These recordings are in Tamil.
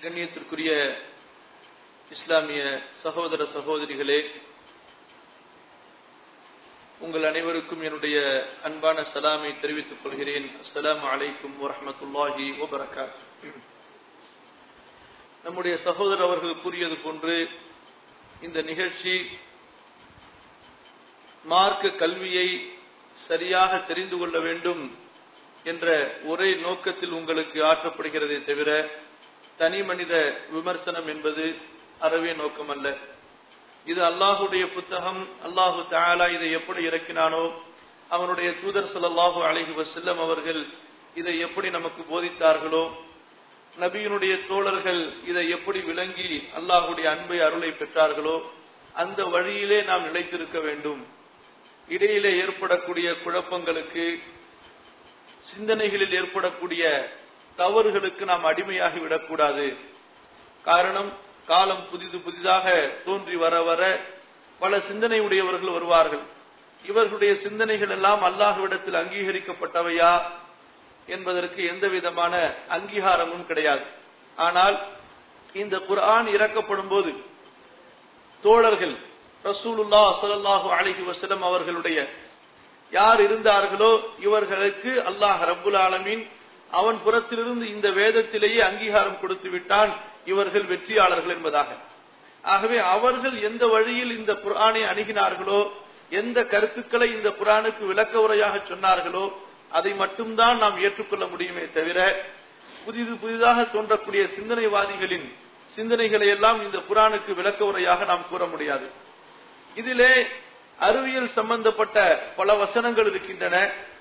கண்ணியத்திற்குரிய இஸ்லாமிய சகோதர சகோதரிகளே உங்கள் அனைவருக்கும் என்னுடைய அன்பான சலாமை தெரிவித்துக் கொள்கிறேன் அஸ்ஸலாமு அலைக்கும் வரஹமத்துல்லாஹி வபரகாத் நம்முடைய சகோதரர் அவர்கள் கூறியது போன்று இந்த நிகழ்ச்சி மார்க்க கல்வியை சரியாக தெரிந்து கொள்ள வேண்டும் என்ற ஒரே நோக்கத்தில் உங்களுக்கு ஆற்றப்படுகிறதே தவிர தனி மனித விமர்சனம் என்பது அறவே நோக்கம் அல்ல இது அல்லாஹுடைய புத்தகம் அல்லாஹு தாலா இதை எப்படி இறக்கினானோ அவனுடைய தூதர் சல்லாஹு அலஹி வசல்லம் அவர்கள் இதை எப்படி நமக்கு போதித்தார்களோ நபியினுடைய தோழர்கள் இதை எப்படி விளங்கி அல்லாஹுடைய அன்பை அருளை பெற்றார்களோ அந்த வழியிலே நாம் நிலைத்திருக்க வேண்டும் இடையிலே ஏற்படக்கூடிய குழப்பங்களுக்கு சிந்தனைகளில் ஏற்படக்கூடிய தவறுகளுக்கு நாம் அடிமையாகி விடக்கூடாது காரணம் காலம் புதிது புதிதாக தோன்றி வர வர பல சிந்தனை உடையவர்கள் வருவார்கள் இவர்களுடைய சிந்தனைகள் எல்லாம் அல்லாஹுவிடத்தில் அங்கீகரிக்கப்பட்டவையா என்பதற்கு எந்த விதமான அங்கீகாரமும் கிடையாது ஆனால் இந்த குர்ஆன் இறக்கப்படும் போது தோழர்கள் ரசூலுல்லா சல்லாஹு அலிஹி வசலம் அவர்களுடைய யார் இருந்தார்களோ இவர்களுக்கு அல்லாஹ் ரபுல் ஆலமீன் அவன் புறத்திலிருந்து இந்த வேதத்திலேயே அங்கீகாரம் கொடுத்து விட்டான் இவர்கள் வெற்றியாளர்கள் என்பதாக ஆகவே அவர்கள் எந்த வழியில் இந்த குரானை அணுகினார்களோ எந்த கருத்துக்களை இந்த குரானுக்கு விளக்க உரையாக சொன்னார்களோ அதை மட்டும்தான் நாம் ஏற்றுக்கொள்ள முடியுமே தவிர புதிது புதிதாக தோன்றக்கூடிய சிந்தனைவாதிகளின் சிந்தனைகளை எல்லாம் இந்த குரானுக்கு விளக்க உரையாக நாம் கூற முடியாது இதிலே அறிவியல் சம்பந்தப்பட்ட பல வசனங்கள் இருக்கின்றன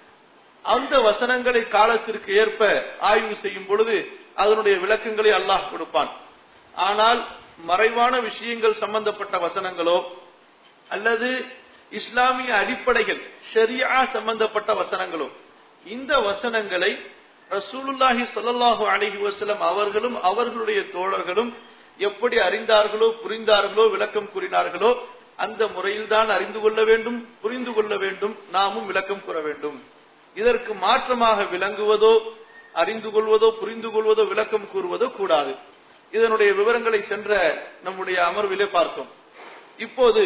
அந்த வசனங்களை காலத்திற்கு ஏற்ப ஆய்வு செய்யும் பொழுது அதனுடைய விளக்கங்களை அல்லாஹ் கொடுப்பான் ஆனால் மறைவான விஷயங்கள் சம்பந்தப்பட்ட வசனங்களோ அல்லது இஸ்லாமிய அடிப்படைகள் ஷரியா சம்பந்தப்பட்ட வசனங்களோ இந்த வசனங்களை ரசூலுல்லாஹி சொல்லல்லாஹு அலஹி வசலம் அவர்களும் அவர்களுடைய தோழர்களும் எப்படி அறிந்தார்களோ புரிந்தார்களோ விளக்கம் கூறினார்களோ அந்த முறையில்தான் அறிந்து கொள்ள வேண்டும் புரிந்து கொள்ள வேண்டும் நாமும் விளக்கம் கூற வேண்டும் இதற்கு மாற்றமாக விளங்குவதோ அறிந்து கொள்வதோ புரிந்து கொள்வதோ விளக்கம் கூறுவதோ கூடாது இதனுடைய விவரங்களை சென்ற நம்முடைய அமர்விலே பார்த்தோம் இப்போது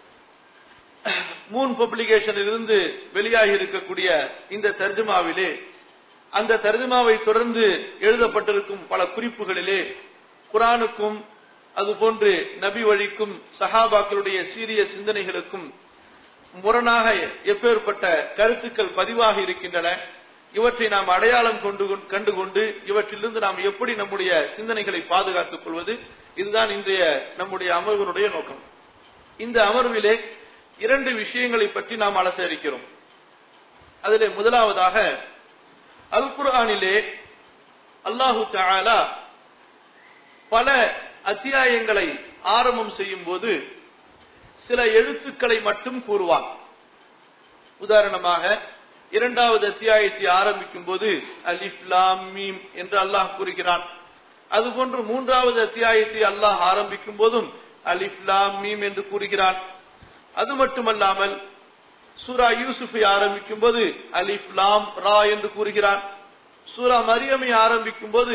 மூன் பப்ளிகேஷனில் இருந்து வெளியாகி இருக்கக்கூடிய இந்த தர்ஜுமாவிலே அந்த தர்ஜுமாவை தொடர்ந்து எழுதப்பட்டிருக்கும் பல குறிப்புகளிலே குரானுக்கும் அதுபோன்று நபி வழிக்கும் சஹாபாக்களுடைய சீரிய சிந்தனைகளுக்கும் முரணாக எப்பேற்பட்ட கருத்துக்கள் பதிவாக இருக்கின்றன இவற்றை நாம் அடையாளம் கொண்டு கண்டுகொண்டு இவற்றிலிருந்து நாம் எப்படி நம்முடைய சிந்தனைகளை பாதுகாத்துக் கொள்வது இதுதான் இன்றைய நம்முடைய அமர்வினுடைய நோக்கம் இந்த அமர்விலே இரண்டு விஷயங்களை பற்றி நாம் அலச இருக்கிறோம் அதிலே முதலாவதாக அல் குர்ஆனிலே அல்லாஹு தாலா பல அத்தியாயங்களை ஆரம்பம் செய்யும் போது சில எழுத்துக்களை மட்டும் கூறுவான் உதாரணமாக இரண்டாவது அத்தியாயத்தை ஆரம்பிக்கும் போது அலிஃப்லாம் மீம் என்று அல்லாஹ் கூறுகிறான் அதுபோன்று மூன்றாவது அத்தியாயத்தை அல்லாஹ் ஆரம்பிக்கும் போதும் அலிஃப்லாம் மீம் என்று கூறுகிறான் அது மட்டுமல்லாமல் சூரா யூசுஃபை ஆரம்பிக்கும் போது அலிஃப்லாம் ரா என்று கூறுகிறான் சூரா மரியமை ஆரம்பிக்கும் போது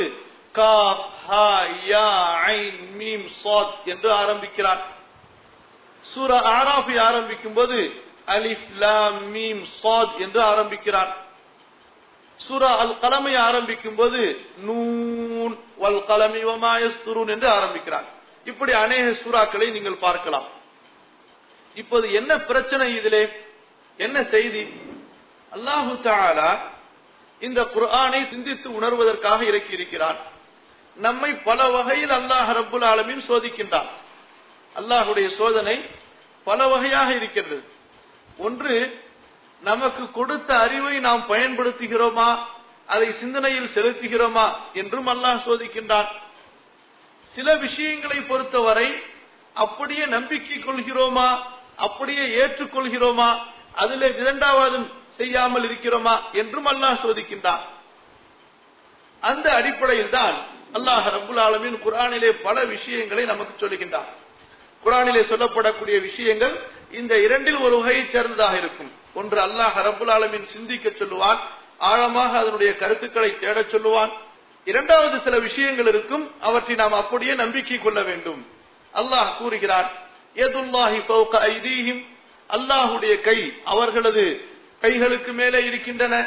என்று ஆரம்பிக்கிறான் சூரா ஆராஃபை ஆரம்பிக்கும் போது அலிஃப் லாம் மீம் சாத் என்று ஆரம்பிக்கிறான் சூரா அல் கலமை ஆரம்பிக்கும் போது நூன் வல் கலமி வமாயஸ்துரூன் என்று ஆரம்பிக்கிறான் இப்படி அநேக சூறாக்களை நீங்கள் பார்க்கலாம் இப்போது என்ன பிரச்சனை இதிலே என்ன செய்தி அல்லாஹு தாலா இந்த குர்ஆனை சிந்தித்து உணர்வதற்காக இறக்கி இருக்கிறான் நம்மை பல வகையில் அல்லாஹ் ரப்புல் ஆலமின் சோதிக்கின்றான் அல்லாஹுடைய சோதனை பல வகையாக இருக்கிறது ஒன்று நமக்கு கொடுத்த அறிவை நாம் பயன்படுத்துகிறோமா அதை சிந்தனையில் செலுத்துகிறோமா என்றும் அல்லாஹ் சோதிக்கின்றான் சில விஷயங்களை பொறுத்தவரை அப்படியே நம்பிக்கை கொள்கிறோமா அப்படியே ஏற்றுக்கொள்கிறோமா அதிலே இரண்டாவதும் செய்யாமல் இருக்கிறோமா என்றும் அல்லாஹ் சோதிக்கின்றான் அந்த அடிப்படையில் தான் அல்லாஹ் ரபுல் ஆலமின் குரானிலே பல விஷயங்களை நமக்கு சொல்லுகின்றான் குரானிலே சொல்லப்படக்கூடிய விஷயங்கள் இந்த இரண்டில் ஒரு வகையை சேர்ந்ததாக இருக்கும் ஒன்று அல்லாஹ் ரபுல் ஆலமின் சிந்திக்க சொல்லுவான் ஆழமாக அதனுடைய கருத்துக்களை தேடச் சொல்லுவான் இரண்டாவது சில விஷயங்கள் இருக்கும் அவற்றை நாம் அப்படியே நம்பிக்கை கொள்ள வேண்டும் அல்லாஹ் கூறுகிறான் எதுல்லாஹி ஃபௌக ஐதீஹிம் அல்லாஹுடைய கை அவர்களது கைகளுக்கு மேலே இருக்கின்றன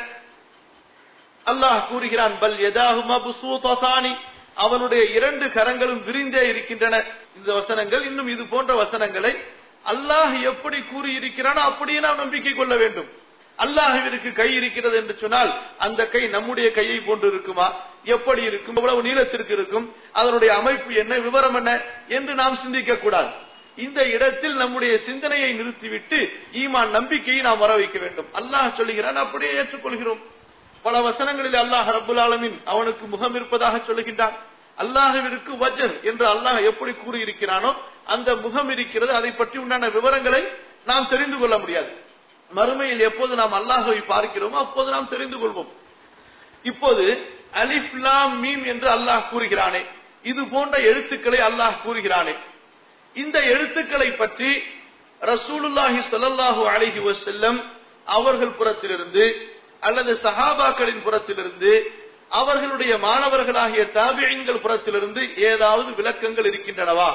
அல்லாஹ் கூறுகிறான் பல் எதாஹு மபுசூததானி அவனுடைய இரண்டு கரங்களும் விரிந்தே இருக்கின்றன இந்த வசனங்கள் இன்னும் இது போன்ற வசனங்களை அல்லாஹ் எப்படி கூறியிருக்கிறானோ அப்படியே நாம் நம்பிக்கை கொள்ள வேண்டும் அல்லாஹுவிற்கு கை இருக்கிறது என்று சொன்னால் அந்த கை நம்முடைய கையை போன்று இருக்குமா எப்படி இருக்கும் எவ்வளவு நீளத்திற்கு இருக்கும் அதனுடைய அமைப்பு என்ன விவரம் என்ன என்று நாம் சிந்திக்க கூடாது இந்த இடத்தில் நம்முடைய சிந்தனையை நிறுத்திவிட்டு ஈமான் நம்பிக்கையை நாம் வர வைக்க வேண்டும் அல்லாஹ் சொல்லுகிறான் அப்படியே ஏற்றுக்கொள்கிறோம் பல வசனங்களில் அல்லாஹ் ரபுல் ஆலமின் அவனுக்கு முகம் இருப்பதாக சொல்லுகின்றான் அல்லாஹுவிற்கு வஜர் என்று அல்லாஹ் எப்படி கூறியிருக்கிறானோ அந்த முகம் இருக்கிறது அதை பற்றி உண்டான விவரங்களை நாம் தெரிந்து கொள்ள முடியாது மறுமையில் எப்போது நாம் அல்லாஹுவை பார்க்கிறோமோ அப்போது நாம் தெரிந்து கொள்வோம் இப்போது அலிஃப்லாம் மீம் என்று அல்லாஹ் கூறுகிறானே இது போன்ற எழுத்துக்களை அல்லாஹ் கூறுகிறானே இந்த எழுத்துக்களை பற்றி ரசூலுல்லாஹி ஸல்லல்லாஹு அலைஹி வஸல்லம் அவர்கள் புறத்திலிருந்து அல்லது சஹாபாக்களின் புறத்திலிருந்து அவர்களுடைய மாணவர்களாகிய தாபியங்கள் புறத்திலிருந்து ஏதாவது விளக்கங்கள் இருக்கின்றனவா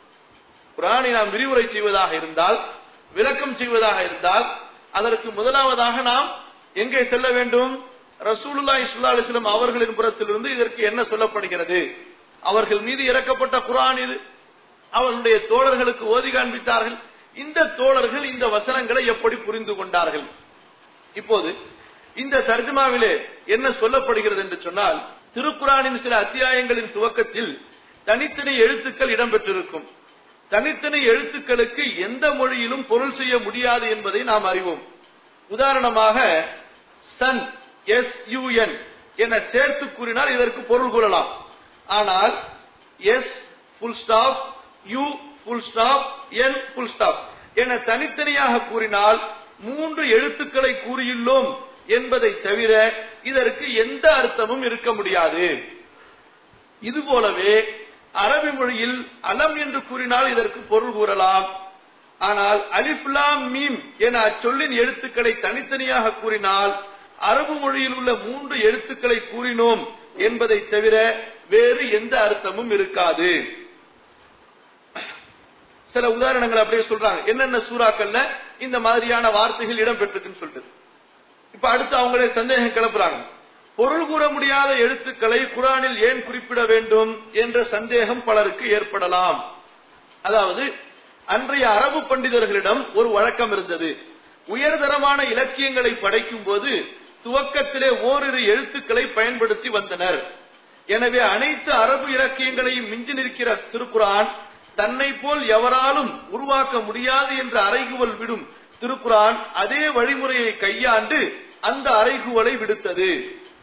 குரானை நாம் விரிவுரை செய்வதாக இருந்தால் விளக்கம் செய்வதாக இருந்தால் அதற்கு முதலாவதாக நாம் எங்கே செல்ல வேண்டும் ரசூலுல்லாஹி ஸல்லல்லாஹு அலைஹி வஸல்லம் அவர்களின் புறத்திலிருந்து இதற்கு என்ன சொல்லப்படுகிறது அவர்கள் மீது இறக்கப்பட்ட குரான் இது அவர்களுடைய தோழர்களுக்கு ஓதி காண்பித்தார்கள் இந்த தோழர்கள் இந்த வசனங்களை எப்படி புரிந்து கொண்டார்கள் இப்போது இந்த தர்ஜமாவிலே என்ன சொல்லப்படுகிறது என்று சொன்னால் திருக்குறானின் சில அத்தியாயங்களின் துவக்கத்தில் தனித்தனி எழுத்துக்கள் இடம்பெற்றிருக்கும் தனித்தனி எழுத்துக்களுக்கு எந்த மொழியிலும் பொருள் செய்ய முடியாது என்பதை நாம் அறிவோம் உதாரணமாக சன் எஸ் யூஎன் என சேர்த்து கூறினால் இதற்கு பொருள் கூறலாம் ஆனால் S full stop U full stop N full stop என தனித்தனியாக கூறினால் மூன்று எழுத்துக்களை கூறியுள்ளோம் என்பதை தவிர இதற்கு எந்த அர்த்தமும் இருக்க முடியாது இது போலவே அரபி மொழியில் அலம் என்று கூறினால் இதற்கு பொருள் கூறலாம் ஆனால் அலிப்லாம் மீம் என அச்சொல்லின் எழுத்துக்களை தனித்தனியாக கூறினால் அரபு மொழியில் உள்ள மூன்று எழுத்துக்களை கூறினோம் என்பதை தவிர வேறு எந்த அர்த்தமும் இருக்காது சில உதாரணங்கள் அப்படியே சொல்றாங்க என்னென்ன சூறாக்கள்ல இந்த மாதிரியான வார்த்தைகள் இடம்பெற்றிருக்குன்னு சொல்லிட்டு இப்ப அடுத்து அவங்களே சந்தேகம் கிளப்புறாங்க பொருள் கூற முடியாத எழுத்துக்களை குரானில் ஏன் குறிப்பிட வேண்டும் என்ற சந்தேகம் பலருக்கு ஏற்படலாம் அதாவது அன்றைய அரபு பண்டிதர்களிடம் ஒரு வழக்கம் இருந்தது உயர்தரமான இலக்கியங்களை படைக்கும் போது துவக்கத்திலே ஓரிரு எழுத்துக்களை பயன்படுத்தி வந்தனர் எனவே அனைத்து அரபு இலக்கியங்களையும் மிஞ்சி நிற்கிற திருக்குரான் தன்னை போல் எவராலும் உருவாக்க முடியாது என்ற அறைகுவல் விடும் திருக்குரான் அதே வழிமுறையை கையாண்டு அந்த அறைகுவலை விடுத்தது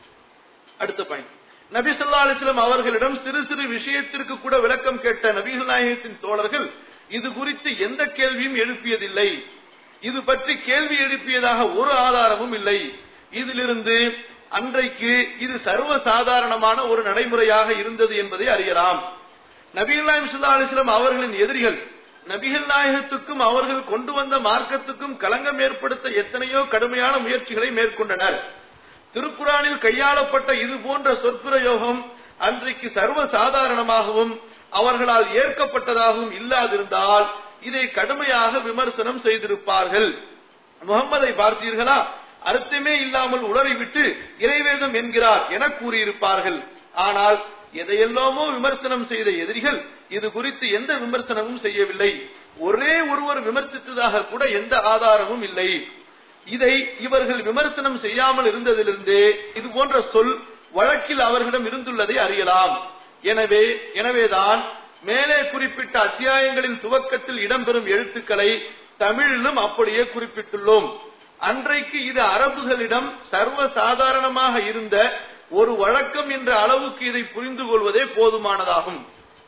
அடுத்த பாயிண்ட் நபி சொல்லா அலிஸ்லாம் அவர்களிடம் சிறு சிறு விஷயத்திற்கு கூட விளக்கம் கேட்ட நபிகள் நாயகத்தின் தோழர்கள் இது குறித்து எந்த கேள்வியும் எழுப்பியதில்லை இது பற்றி கேள்வி எழுப்பியதாக ஒரு ஆதாரமும் இல்லை இதிலிருந்து அன்றைக்கு இது சர்வ சாதாரணமான ஒரு நடைமுறையாக இருந்தது என்பதை அறியலாம் நபிகள் நாயம் சுல்லா அலிஸ்லாம் அவர்களின் எதிரிகள் நபிகள் நாயகத்துக்கும் அவர்கள் கொண்டு வந்த மார்க்கத்துக்கும் களங்கம் ஏற்படுத்த எத்தனையோ கடுமையான முயற்சிகளை மேற்கொண்டனர் திருக்குறானில் கையாளப்பட்ட இது போன்ற சொற்பிரயோகம் அன்றைக்கு சர்வ சாதாரணமாகவும் அவர்களால் ஏற்கப்பட்டதாகவும் இல்லாதிருந்தால் இதை கடுமையாக விமர்சனம் செய்திருப்பார்கள் முகம்மதை பார்த்தீர்களா அர்த்தமே இல்லாமல் உளறிவிட்டு இறைவேதம் என்கிறார் என கூறியிருப்பார்கள் ஆனால் எதையெல்லாமோ விமர்சனம் செய்த எதிரிகள் இது குறித்து எந்த விமர்சனமும் செய்யவில்லை ஒரே ஒருவர் விமர்சித்ததாக கூட எந்த ஆதாரமும் இல்லை இதை இவர்கள் விமர்சனம் செய்யாமல் இருந்ததிலிருந்தே இது போன்ற சொல் வழக்கில் அவர்களிடம் இருந்துள்ளதை அறியலாம் எனவே எனவேதான் மேலே குறிப்பிட்ட அத்தியாயங்களின் துவக்கத்தில் இடம்பெறும் எழுத்துக்களை தமிழிலும் அப்படியே குறிப்பிட்டுள்ளோம் அன்றைக்கு இது அரபுகளிடம் சர்வ சாதாரணமாக இருந்த ஒரு வழக்கம் என்ற அளவுக்கு இதை புரிந்து கொள்வதே போதுமானதாகும்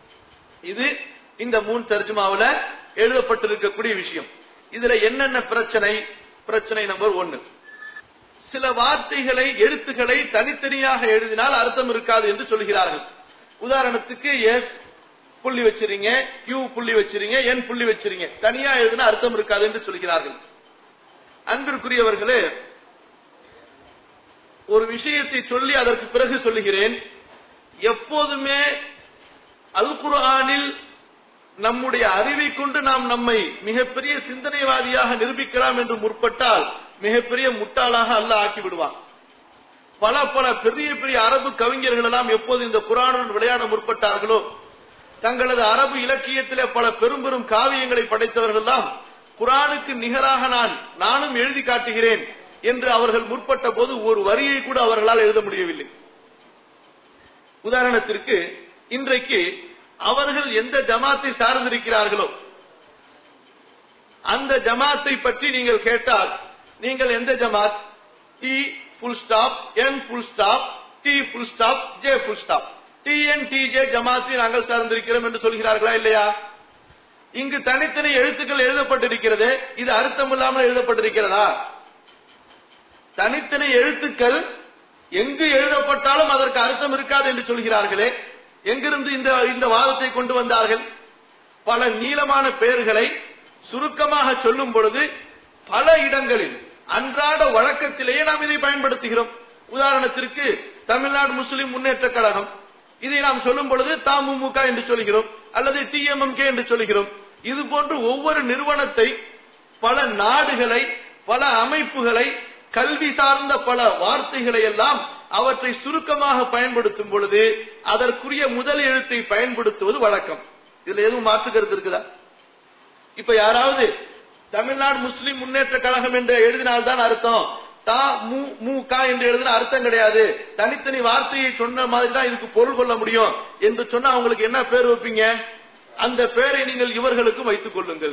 இது இந்த மூன் தர்ஜுமாவில எழுதப்பட்டிருக்கக்கூடிய விஷயம் இதுல என்னென்ன பிரச்சனை பிரச்சனை நம்பர் ஒன்னு சில வார்த்தைகளை எழுத்துக்களை தனித்தனியாக எழுதினால் அர்த்தம் இருக்காது என்று சொல்கிறார்கள் உதாரணத்துக்கு எஸ் புள்ளி வச்சிருங்க கியூ புள்ளி வச்சிருங்க என் புள்ளி வச்சிருங்க தனியா எழுதினா அர்த்தம் இருக்காது என்று சொல்கிறார்கள் அன்பிற்குரியவர்களே ஒரு விஷயத்தை சொல்லி அதற்கு பிறகு சொல்லுகிறேன் எப்போதுமே அல் குர்ஆனில் நம்முடைய அறிவை கொண்டு நாம் நம்மை மிகப்பெரிய சிந்தனைவாதியாக நிரூபிக்கலாம் என்று முற்பட்டால் மிகப்பெரிய முட்டாளாக அல்லாஹ் ஆக்கி விடுவான் பல பல பெரிய பெரிய அரபு கவிஞர்கள் எல்லாம் எப்போது இந்த குரானுடன் விளையாட முற்பட்டார்களோ தங்களது அரபு இலக்கியத்திலே பல பெரும் பெரும் காவியங்களை படைத்தவர்கள் எல்லாம் குரானுக்கு நிகராக நான் நானும் எழுதி காட்டுகிறேன் என்று அவர்கள் முற்பட்ட போது ஒரு வரியை கூட அவர்களால் எழுத முடியவில்லை உதாரணத்திற்கு இன்றைக்கு அவர்கள் எந்த ஜமாத்தை சார்ந்திருக்கிறார்களோ அந்த ஜமாத்தை பற்றி நீங்கள் கேட்டால் நீங்கள் எந்த ஜமாத் T full stop N full stop T full stop J full stop T N T J ஜமாத்தை நாங்கள் சார்ந்திருக்கிறோம் என்று சொல்கிறார்களா இல்லையா இங்கு தனித்தனி எழுத்துக்கள் எழுதப்பட்டிருக்கிறது இது அர்த்தம் இல்லாமல் எழுதப்பட்டிருக்கிறதா தனித்தனி எழுத்துக்கள் எங்கு எழுதப்பட்டாலும் அதற்கு அர்த்தம் இருக்காது என்று சொல்கிறார்களே எங்கிருந்து இந்த இந்த வாதத்தை கொண்டு வந்தார்கள் பல நீளமான பெயர்களை சுருக்கமாக சொல்லும் பொழுது பல இடங்களில் அன்றாட வழக்கத்திலேயே நாம் இதை பயன்படுத்துகிறோம் உதாரணத்திற்கு தமிழ்நாடு முஸ்லிம் முன்னேற்ற கழகம் இதை நாம் சொல்லும் பொழுது தமுமுக என்று சொல்கிறோம் அல்லது டிஎம்எம்கே என்று சொல்கிறோம் இது போன்று ஒவ்வொரு நிறுவனத்தை பல நாடுகளை பல அமைப்புகளை கல்வி சார்ந்த பல வார்த்தைகளை எல்லாம் அவற்றை சுருக்கமாக பயன்படுத்தும் பொழுது அதற்குரிய முதல் எழுத்தை பயன்படுத்துவது வழக்கம் இதுல எதுவும் மாற்று கருத்து இருக்குதா இப்ப யாராவது தமிழ்நாடு முஸ்லிம் முன்னேற்ற கழகம் என்று எழுதினால்தான் அர்த்தம் தா மு மு கா என்று எழுதின அர்த்தம் கிடையாது தனித்தனி வார்த்தையை சொன்ன மாதிரி தான் இதுக்கு பொருள் கொள்ள முடியும் என்று சொன்னா அவங்களுக்கு என்ன பேர் வைப்பீங்க அந்த பேரை நீங்கள் இவர்களுக்கும் வைத்துக் கொள்ளுங்கள்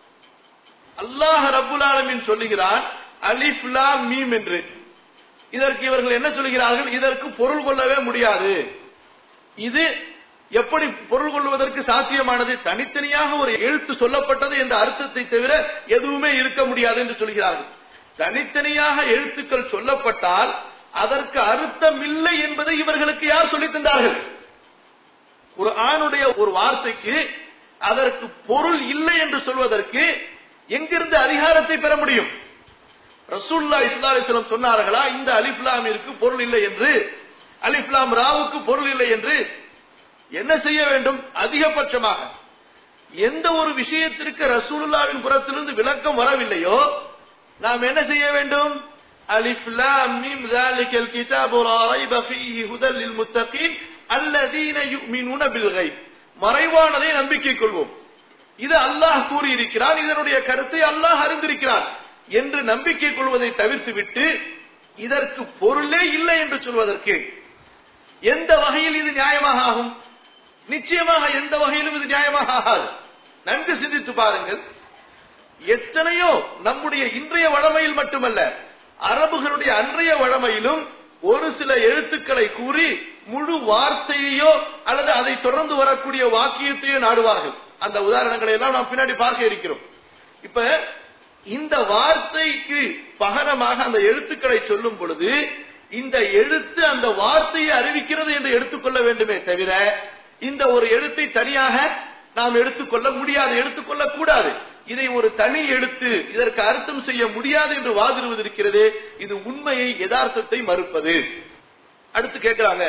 அல்லாஹ் ரபுல் ஆலமின் சொல்லுகிறான் அலிஃப் லாம் மீம் என்று இதற்கு இவர்கள் என்ன சொல்கிறார்கள் இதற்கு பொருள் கொள்ளவே முடியாது இது எப்படி பொருள் கொள்வதற்கு சாத்தியமானது தனித்தனியாக ஒரு எழுத்து சொல்லப்பட்டது என்ற அர்த்தத்தை தவிர எதுவுமே இருக்க முடியாது என்று சொல்கிறார்கள் தனித்தனியாக எழுத்துக்கள் சொல்லப்பட்டால் அதற்கு அர்த்தம் இல்லை என்பதை இவர்களுக்கு யார் சொல்லித் தந்தார்கள் ஒரு ஆணுடைய ஒரு வார்த்தைக்கு அதற்கு பொருள் இல்லை என்று சொல்வதற்கு எங்கிருந்து அதிகாரத்தை பெற முடியும் ரசூல்லா இஸ்லா அலிஸ்லாம் சொன்னார்களா இந்த அலிப்லாமிற்கு பொருள் இல்லை என்று அலிப்லாம் ராவுக்கு பொருள் இல்லை என்று என்ன செய்ய வேண்டும் அதிகபட்சமாக எந்த ஒரு விஷயத்திற்கு ரசூலுல்லாவின் புறத்திலிருந்து விளக்கம் வரவில்லையோ நாம் என்ன செய்ய வேண்டும் அலிஃப் லாம் மீம் ذلك الكتاب لا ريب فيه هدى للمتقين الذين يؤمنون بالغيب மறைவானதை நம்பிக்கை கொள்வோம் இது அல்லாஹ் கூறியிருக்கிறான் இதனுடைய கருத்தை அல்லாஹ் அறிந்திருக்கிறான் என்று நம்பிக்கை கொள்வதை தவிர்த்துவிட்டு இதற்கு பொருளே இல்லை என்று சொல்வதற்கு எந்த வகையில் இது நியாயமாக ஆகும் நிச்சயமாக எந்த வகையிலும் இது நியாயமாக ஆகாது நன்கு சிந்தித்து பாருங்கள் எத்தனையோ நம்முடைய இன்றைய வழமையில் மட்டுமல்ல அரபுகளுடைய அன்றைய வழமையிலும் ஒரு சில எழுத்துக்களை கூறி முழு வார்த்தையையோ அல்லது அதை தொடர்ந்து வரக்கூடிய வாக்கியத்தையோ நாடுவார்கள் அந்த உதாரணங்களை எல்லாம் நாம் பின்னாடி பார்க்க இருக்கிறோம் இப்ப இந்த வார்த்தைக்கு பகரமாக அந்த எழுத்துக்களை சொல்லும் பொழுது இந்த எழுத்து அந்த வார்த்தையை அறிவிக்கிறது என்று எடுத்துக்கொள்ள வேண்டுமே தவிர இந்த ஒரு எழுத்தை தனியாக நாம் எடுத்துக்கொள்ள முடியாது எடுத்துக்கொள்ள கூடாது இதை ஒரு தனி எழுத்து இதற்கு அர்த்தம் செய்ய முடியாது என்று வாதிடுவது இருக்கிறது இது உண்மையை யதார்த்தத்தை மறுப்பது அடுத்து கேட்கிறாங்க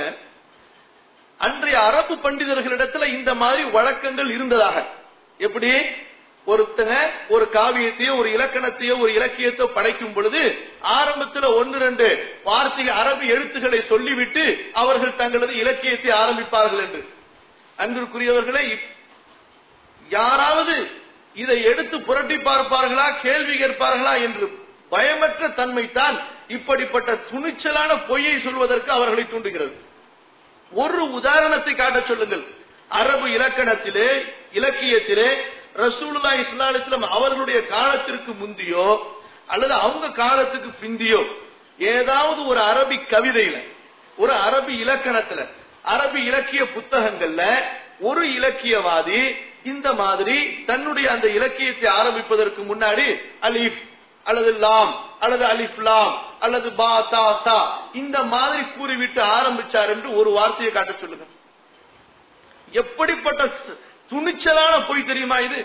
அன்றைய அரபு பண்டிதர்களிடத்துல இந்த மாதிரி வழக்கங்கள் இருந்ததாக எப்படி ஒருத்தங்க ஒரு காவியத்தையோ ஒரு இலக்கணத்தையோ ஒரு இலக்கியத்தையோ படைக்கும் பொழுது ஆரம்பத்துல ஒன்று ரெண்டு வார்த்தை அரபு எழுத்துக்களை சொல்லிவிட்டு அவர்கள் தங்களது இலக்கியத்தை ஆரம்பிப்பார்கள் என்று அன்பிற்குரியவர்களை யாராவது இதை எடுத்து புரட்டி பார்ப்பார்களா கேள்வி கேட்பார்களா என்று பயமற்ற தன்மைத்தான் இப்படிப்பட்ட துணிச்சலான பொய்யை சொல்வதற்கு அவர்களை தூண்டுகிறது ஒரு உதாரணத்தை காட்ட சொல்லுங்கள் அரபு இலக்கணத்திலே இலக்கியத்திலே ரசூலுல்லா இஸ்லா அலிஸ்லாம் அவர்களுடைய காலத்திற்கு முந்தியோ அல்லது அவங்க காலத்துக்கு பிந்தியோ ஏதாவது ஒரு அரபி கவிதையில ஒரு அரபி இலக்கணத்துல அரபி இலக்கிய புத்தகங்கள்ல ஒரு இலக்கியவாதி இந்த மாதிரி தன்னுடைய அந்த இலக்கியத்தை ஆரம்பிப்பதற்கு முன்னாடி அலிஃப் அல்லது லாம் அல்லது அலிஃப் லாம் அல்லது பா தா தா இந்த மாதிரி கூறிவிட்டு ஆரம்பிச்சார் என்று ஒரு வார்த்தையை காட்ட சொல்லுங்க எப்படிப்பட்ட துணிச்சலான பொய் தெரியுமா இது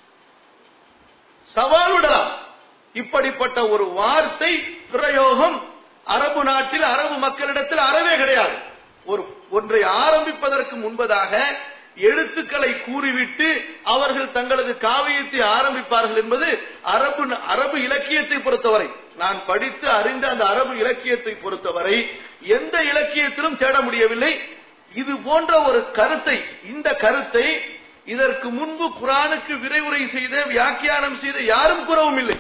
சவால் விடலாம் இப்படிப்பட்ட ஒரு வார்த்தை பிரயோகம் அரபு நாட்டில் அரபு மக்களிடத்தில் அறவே கிடையாது ஒரு ஒன்றை ஆரம்பிப்பதற்கு முன்பதாக எழுத்துக்களை கூறிவிட்டு அவர்கள் தங்களது காவியத்தை ஆரம்பிப்பார்கள் என்பது அரபு அரபு இலக்கியத்தை பொறுத்தவரை நான் படித்து அறிந்த அந்த அரபு இலக்கியத்தை பொறுத்தவரை எந்த இலக்கியத்திலும் தேட முடியவில்லை இது போன்ற ஒரு கருத்தை இந்த கருத்தை இதற்கு முன்பு குரானுக்கு விரைவுரை செய்த வியாக்கியானம் செய்த யாரும் கூறவும் இல்லை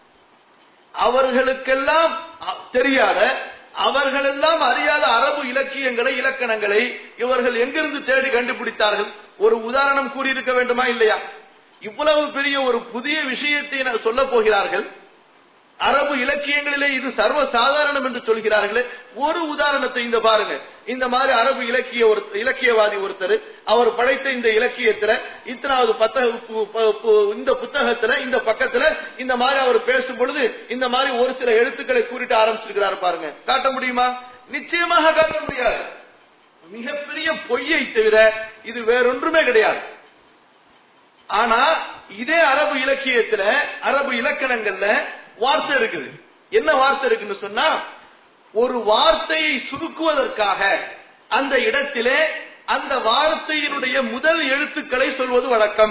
அவர்களுக்கெல்லாம் அ- தெரியாத அவர்களெல்லாம் அறியாத அரபு இலக்கியங்களை இலக்கணங்களை இவர்கள் எங்கிருந்து தேடி கண்டுபிடித்தார்கள் ஒரு உதாரணம் கூறியிருக்க வேண்டுமா இல்லையா இவ்வளவு பெரிய ஒரு புதிய விஷயத்தை நான் சொல்லப் போகிறார்கள் அரபு இலக்கியங்களிலே இது சர்வ சாதாரணம் என்று சொல்கிறார்களே ஒரு உதாரணத்தை இந்த பாருங்க இந்த மாதிரி அரபு இலக்கிய ஒரு இலக்கியவாதி ஒருத்தர் அவர் படைத்த இந்த இலக்கியத்துல இத்தனாவது பத்தக பு- பு- பு- இந்த புத்தகத்துல இந்த பக்கத்துல இந்த மாதிரி அவர் பேசும் பொழுது இந்த மாதிரி ஒரு சில எழுத்துக்களை கூறிட்டு ஆரம்பிச்சிருக்கிறாரு பாருங்க காட்ட முடியுமா நிச்சயமாக காட்ட முடியாது மிகப்பெரிய பொய்யை தவிர இது வேறொன்றுமே கிடையாது ஆனா இதே அரபு இலக்கியத்துல அரபு இலக்கணங்கள்ல வார்த்தை இருக்குது என்ன வார்த்தை இருக்குன்னு சொன்னா ஒரு வார்த்தையை சுருக்குவதற்காக அந்த இடத்திலே அந்த வார்த்தையினுடைய முதல் எழுத்துக்களை சொல்வது வழக்கம்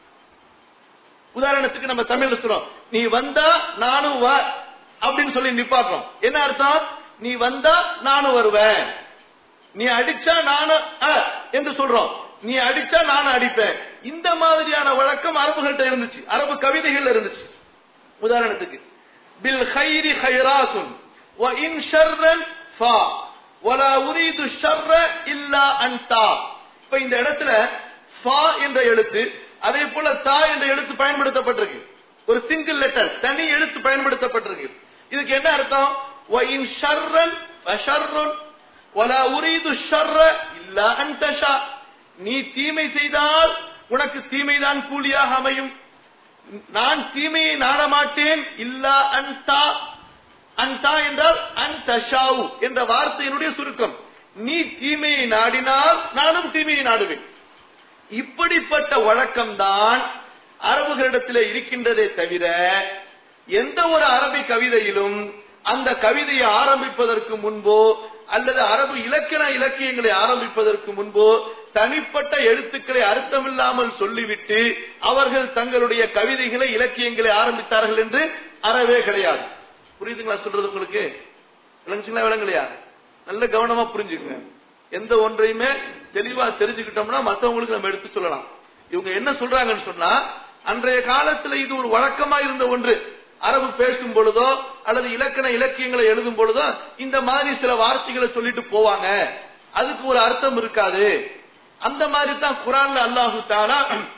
உதாரணத்துக்கு நம்ம தமிழ்ல சொல்றோம் நீ வந்தா நானும் வா அப்படின்னு சொல்லி நிப்பாட்டுறோம் என்ன அர்த்தம் நீ வந்தா நானும் வருவேன் நீ அடிச்சா நானும் அ என்று சொல்றோம் நீ அடிச்சா நானும் அடிப்பேன் இந்த மாதிரியான வழக்கம் அரபுகள்கிட்ட இருந்துச்சு அரபு கவிதைகள் இருந்துச்சு உதாரணத்துக்கு பில் ஹைரி ஹைராசுன் வ இன் ஷர்ரன் ஃபா வலா உரீது ஷர்ர இல்லா அன்தா இப்ப இந்த இடத்துல ஃபா என்ற எழுத்து அதே போல தா என்ற எழுத்து பயன்படுத்தப்பட்டிருக்கு ஒரு சிங்கிள் லெட்டர் தனி எழுத்து பயன்படுத்தப்பட்டிருக்கு இதுக்கு என்ன அர்த்தம் வ இன் ஷர்ரன் வ ஷர்ருன் வலா உரீது ஷர்ர இல்லா அன்தஷா நீ தீமை செய்தால் உனக்கு தீமைதான் கூலியாக அமையும் நான் தீமையை நாடமாட்டேன் இல்லா அன்தா அன்தா என்றால் அன்தஷாவு என்ற வார்த்தையினுடைய சுருக்கம் நீ தீமையை நாடினால் நானும் தீமையை நாடுவேன் இப்படிப்பட்ட வழக்கம்தான் அரபுகளிடத்திலே இருக்கின்றதே தவிர எந்த ஒரு அரபி கவிதையிலும் அந்த கவிதையை ஆரம்பிப்பதற்கு முன்போ அல்லது அரபு இலக்கண இலக்கியங்களை ஆரம்பிப்பதற்கு முன்போ தனிப்பட்ட எழுத்துக்களை அர்த்தமில்லாமல் சொல்லிவிட்டு அவர்கள் தங்களுடைய கவிதைகளை இலக்கியங்களை ஆரம்பித்தார்கள் என்று அறவே கிடையாது புரியுதுங்களா சொல்றது உங்களுக்கு விளங்குச்சுங்களா விளங்கலையா நல்ல கவனமா புரிஞ்சுக்கங்க எந்த ஒன்றையுமே தெளிவா தெரிஞ்சுக்கிட்டோம்னா மத்தவங்களுக்கு நம்ம எடுத்து சொல்லலாம் இவங்க என்ன சொல்றாங்கன்னு சொன்னா அன்றைய காலத்துல இது ஒரு வழக்கமா இருந்த ஒன்று அரபு பேசும் பொழுதோ அல்லது இலக்கண இலக்கியங்களை எழுதும் பொழுதோ இந்த மாதிரி சில வார்த்தைகளை சொல்லிட்டு போவாங்க அதுக்கு ஒரு அர்த்தம் இருக்காது அந்த மாதிரி தான் குரான்ல அல்லாஹு தாலா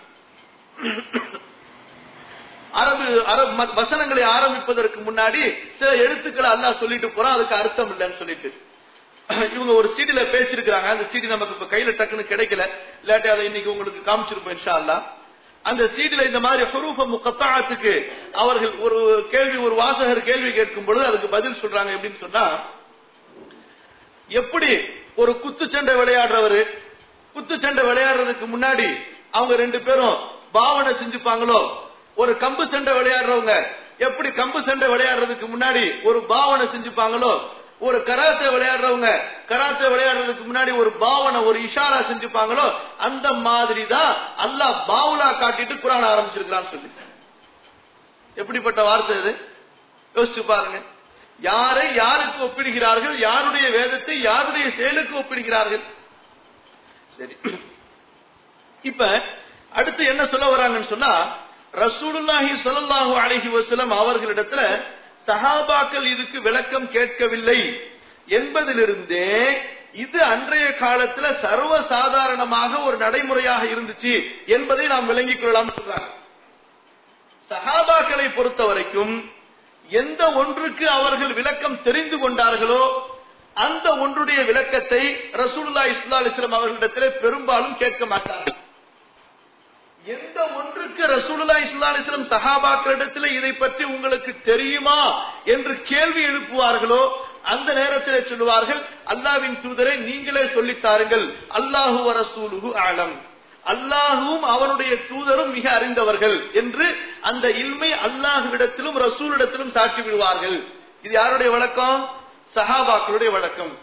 அரபு அரபு ம- வசனங்களை ஆரம்பிப்பதற்கு முன்னாடி சில எழுத்துக்களை அல்லாஹ் சொல்லிட்டு போறான் அதுக்கு அர்த்தம் இல்லைன்னு சொல்லிட்டு இவங்க ஒரு சீடில பேசியிருக்கிறாங்க அந்த சீடி நமக்கு இப்ப கையில டக்குன்னு கிடைக்கல இல்லாட்டி அதை இன்னைக்கு உங்களுக்கு காமிச்சிருப்போம் இன்ஷா அல்லாஹ் அந்த சீடில இந்த மாதிரி ஹுரூஃப முகத்தாத்துக்கு அவர்கள் ஒரு கேள்வி ஒரு வாசகர் கேள்வி கேட்கும் பொழுது அதுக்கு பதில் சொல்றாங்க எப்படின்னு சொன்னா எப்படி ஒரு குத்துச்சண்டை விளையாடுறவரு குத்துச்சண்டை விளையாடுறதுக்கு முன்னாடி அவங்க ரெண்டு பேரும் பாவனை செஞ்சுப்பாங்களோ ஒரு கம்பு சண்டை விளையாடுறவங்க எப்படி கம்பு சண்டை விளையாடுறதுக்கு முன்னாடி ஒரு பாவனை செஞ்சுப்பாங்களோ ஒரு கராத்தே விளையாடுறவங்க கராத்தே விளையாடுறதுக்கு முன்னாடி ஒரு பாவனை ஒரு இஷாரா செஞ்சுப்பாங்களோ அந்த மாதிரி தான் அல்லாஹ் பாவுலா காட்டிட்டு குரான் ஆரம்பிச்சிருக்கிறான்னு சொல்லி எப்படிப்பட்ட வார்த்தை இது யோசிச்சு பாருங்க யாரை யாருக்கு ஒப்பிடுகிறார்கள் யாருடைய வேதத்தை யாருடைய செயலுக்கு ஒப்பிடுகிறார்கள் சரி இப்ப அடுத்து என்ன சொல்ல வராங்கன்னு சொன்னா ரசூலுல்லாஹி ஸல்லல்லாஹு அலைஹி வஸல்லம் அவர்களிடத்துல சஹாபாக்கள் இதுக்கு விளக்கம் கேட்கவில்லை என்பதிலிருந்தே இது அன்றைய காலத்துல சர்வ சாதாரணமாக ஒரு நடைமுறையாக இருந்துச்சு என்பதை நாம் விளங்கிக் கொள்ளலாம் சொல்றாங்க சஹாபாக்களை பொறுத்த வரைக்கும் எந்த ஒன்றுக்கு அவர்கள் விளக்கம் தெரிந்து கொண்டார்களோ அந்த ஒன்றுடைய விளக்கத்தை ரசூலுல்லா இஸ்லா அலிஸ்லாம் அவர்களிடத்திலே பெரும்பாலும் கேட்க மாட்டார்கள் எந்த ஒன்றுக்கு ரசூலுல்லா இஸ்லா அலிஸ்லாம் சஹாபாக்களிடத்தில் இதை பற்றி உங்களுக்கு தெரியுமா என்று கேள்வி எழுப்புவார்களோ அந்த நேரத்திலே சொல்லுவார்கள் அல்லாவின் தூதரை நீங்களே சொல்லித் தாருங்கள் அல்லாஹு வ ரசூலுஹு ஆலம் அல்லாஹுவும் அவனுடைய தூதரும் மிக அறிந்தவர்கள் என்று அந்த இல்மை அல்லாஹுவிடத்திலும் ரசூலிடத்திலும் சாட்டி விடுவார்கள் இது யாருடைய வழக்கம் சஹாபாக்களுடைய வழக்கம்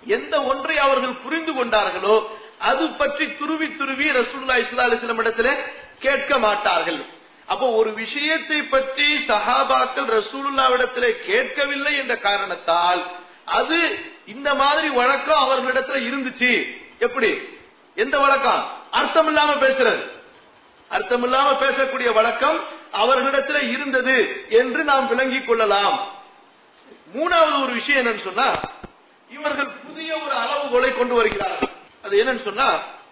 எந்த ஒன்றை அவர்கள் புரிந்து கொண்டார்களோ அது பற்றி துருவி துருவி ரசூல்லா இஸ்லா அலிஸ்லாம் இடத்துல கேட்க மாட்டார்கள் அப்போ ஒரு விஷயத்தை பற்றி சஹாபாக்கள் ரசூலுல்லாவிடத்துல கேட்கவில்லை என்ற காரணத்தால் அது இந்த மாதிரி வழக்கம் அவர்களிடத்துல இருந்துச்சு எப்படி எந்த வழக்கம் அர்த்தம் இல்லாம பேசுறது அர்த்தம் இல்லாம பேசக்கூடிய வழக்கம் அவர்களிடத்துல இருந்தது என்று நாம் விளங்கிக் கொள்ளலாம் மூணாவது ஒரு விஷயம் என்னன்னு சொன்னா இவர்கள் புதிய ஒரு அளவுகோலை கொண்டு வருகிறார்கள் அது என்னன்னு சொன்னா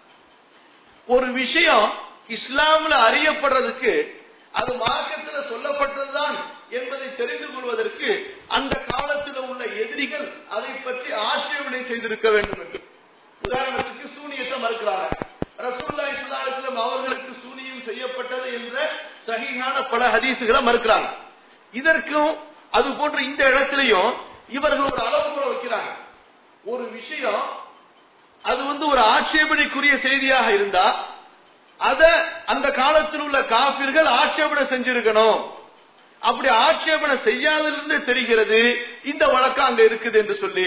ஒரு விஷயம் இஸ்லாம்ல அறியப்படுறதுக்கு அது மார்க்கத்தில் சொல்லப்பட்டதுதான் என்பதை தெரிந்து கொள்வதற்கு அந்த காலத்தில் உள்ள எதிரிகள் அதை பற்றி ஆட்சேபனை செய்திருக்க வேண்டும் என்று உதாரணத்துக்கு சூனியத்தை மறுக்கிறாங்க ரசூல்லா இஸ்லாம் அவர்களுக்கு சூனியம் செய்யப்பட்டது என்ற சகிகான பல ஹதீசுகளை மறுக்கிறாங்க இதற்கும் அது போன்ற இந்த இடத்திலையும் இவர்கள் ஒரு அளவுகோல வைக்கிறாங்க ஒரு விஷயம் அது வந்து ஒரு ஆட்சேபனைக்குரிய செய்தியாக இருந்தா அத அந்த காலத்தில் உள்ள காபிர்கள் ஆட்சேபனை செஞ்சிருக்கணும் அப்படி ஆட்சேபனை செய்யாதிலிருந்து தெரிகிறது இந்த வழக்கம் அங்க இருக்குது என்று சொல்லி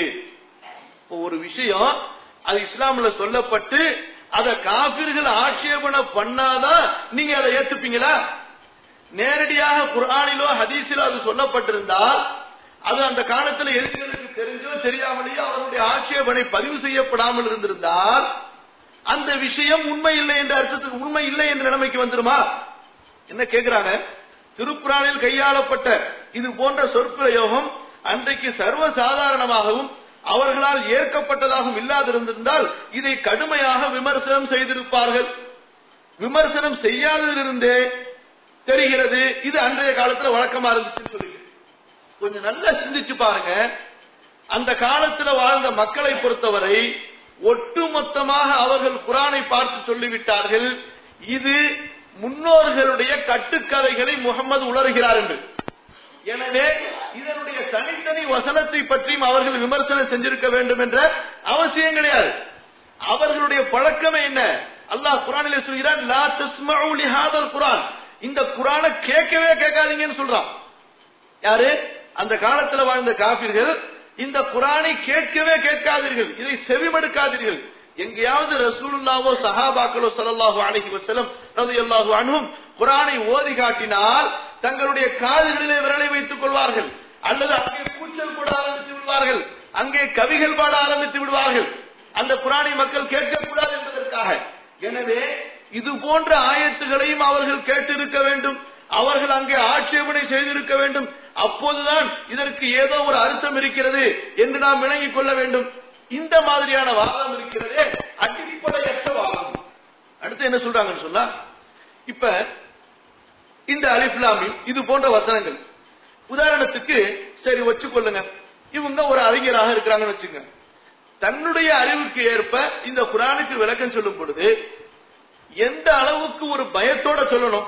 ஒரு விஷயம் அது இஸ்லாம்ல சொல்லப்பட்டு அத காபிர்கள் ஆட்சேபனை பண்ணாதான் நீங்க அதை ஏத்துப்பீங்களா நேரடியாக குர்ஆனிலோ ஹதீஸிலோ அது சொல்லப்பட்டிருந்தால் அது அந்த காலத்துல எதிரிகளுக்கு தெரிஞ்சோ தெரியாமலேயோ அவருடைய ஆட்சேபனை பதிவு செய்யப்படாமல் இருந்திருந்தால் அந்த விஷயம் உண்மை இல்லை என்ற அர்த்தத்துக்கு உண்மை இல்லை என்ற நிலைமைக்கு வந்துருமா என்ன கேக்குறாங்க திருக்குறானில் கையாளப்பட்ட இது போன்ற சொற்பிரயோகம் அன்றைக்கு சர்வ சாதாரணமாகவும் அவர்களால் ஏற்கப்பட்டதாகவும் இல்லாதிருந்திருந்தால் இதை கடுமையாக விமர்சனம் செய்திருப்பார்கள் விமர்சனம் செய்யாததிலிருந்தே தெரிகிறது இது அன்றைய காலத்துல வழக்கமா இருந்துச்சுன்னு சொல்லி கொஞ்சம் நல்லா சிந்திச்சு பாருங்க அந்த காலத்துல வாழ்ந்த மக்களை பொறுத்தவரை ஒட்டுமொத்தமாக அவர்கள் குரானை பார்த்து சொல்லிவிட்டார்கள் இது முன்னோர்களுடைய கட்டுக்கதைகளை முகமது உணர்கிறார் என்று எனவே இதனுடைய தனித்தனி வசனத்தை பற்றியும் அவர்கள் விமர்சனம் செஞ்சிருக்க வேண்டும் என்ற அவசியம் கிடையாது அவர்களுடைய பழக்கமே என்ன அல்லாஹ் குரானிலே சொல்கிறான் லா தஸ்மஉ லிஹாதல் குரான் இந்த குரானை கேட்கவே கேட்காதீங்கன்னு சொல்றான் யாரு அந்த காலத்துல வாழ்ந்த காபிர்கள் இந்த குரானை கேட்கவே கேட்காதீர்கள் இதை செவிமடுக்காதீர்கள் எங்கேயாவது ரசூலுல்லாவோ சஹாபாக்களோ ஸல்லல்லாஹு அலைஹி வஸல்லம் ரலியல்லாஹு அன்ஹும் குரானை ஓதி காட்டினால் தங்களுடைய காதுகளிலே விரலை வைத்துக் கொள்வார்கள் அல்லது அங்கே கூச்சல் போட ஆரம்பித்து விடுவார்கள் அங்கே கவிகள் பாட ஆரம்பித்து விடுவார்கள் அந்த குரானை மக்கள் கேட்கக்கூடாது என்பதற்காக எனவே இது போன்ற ஆயத்துகளையும் அவர்கள் கேட்டிருக்க வேண்டும் அவர்கள் அங்கே ஆட்சேபனை செய்திருக்க வேண்டும் அப்போதுதான் இதற்கு ஏதோ ஒரு அர்த்தம் இருக்கிறது என்று நாம் விளங்கிக் கொள்ள வேண்டும் இந்த மாதிரியான வாதம் இருக்கிறதே அடிப்படையற்ற வாதம் அடுத்து என்ன சொல்றாங்கன்னு சொன்னா இப்ப இந்த அலிஃப்லாமி இது போன்ற வசனங்கள் உதாரணத்துக்கு சரி வச்சுக்கொள்ளுங்க இவங்க ஒரு அறிஞராக இருக்கிறாங்கன்னு வச்சுங்க தன்னுடைய அறிவுக்கு ஏற்ப இந்த குரானுக்கு விளக்கம் சொல்லும் பொழுது எந்த அளவுக்கு ஒரு பயத்தோட சொல்லணும்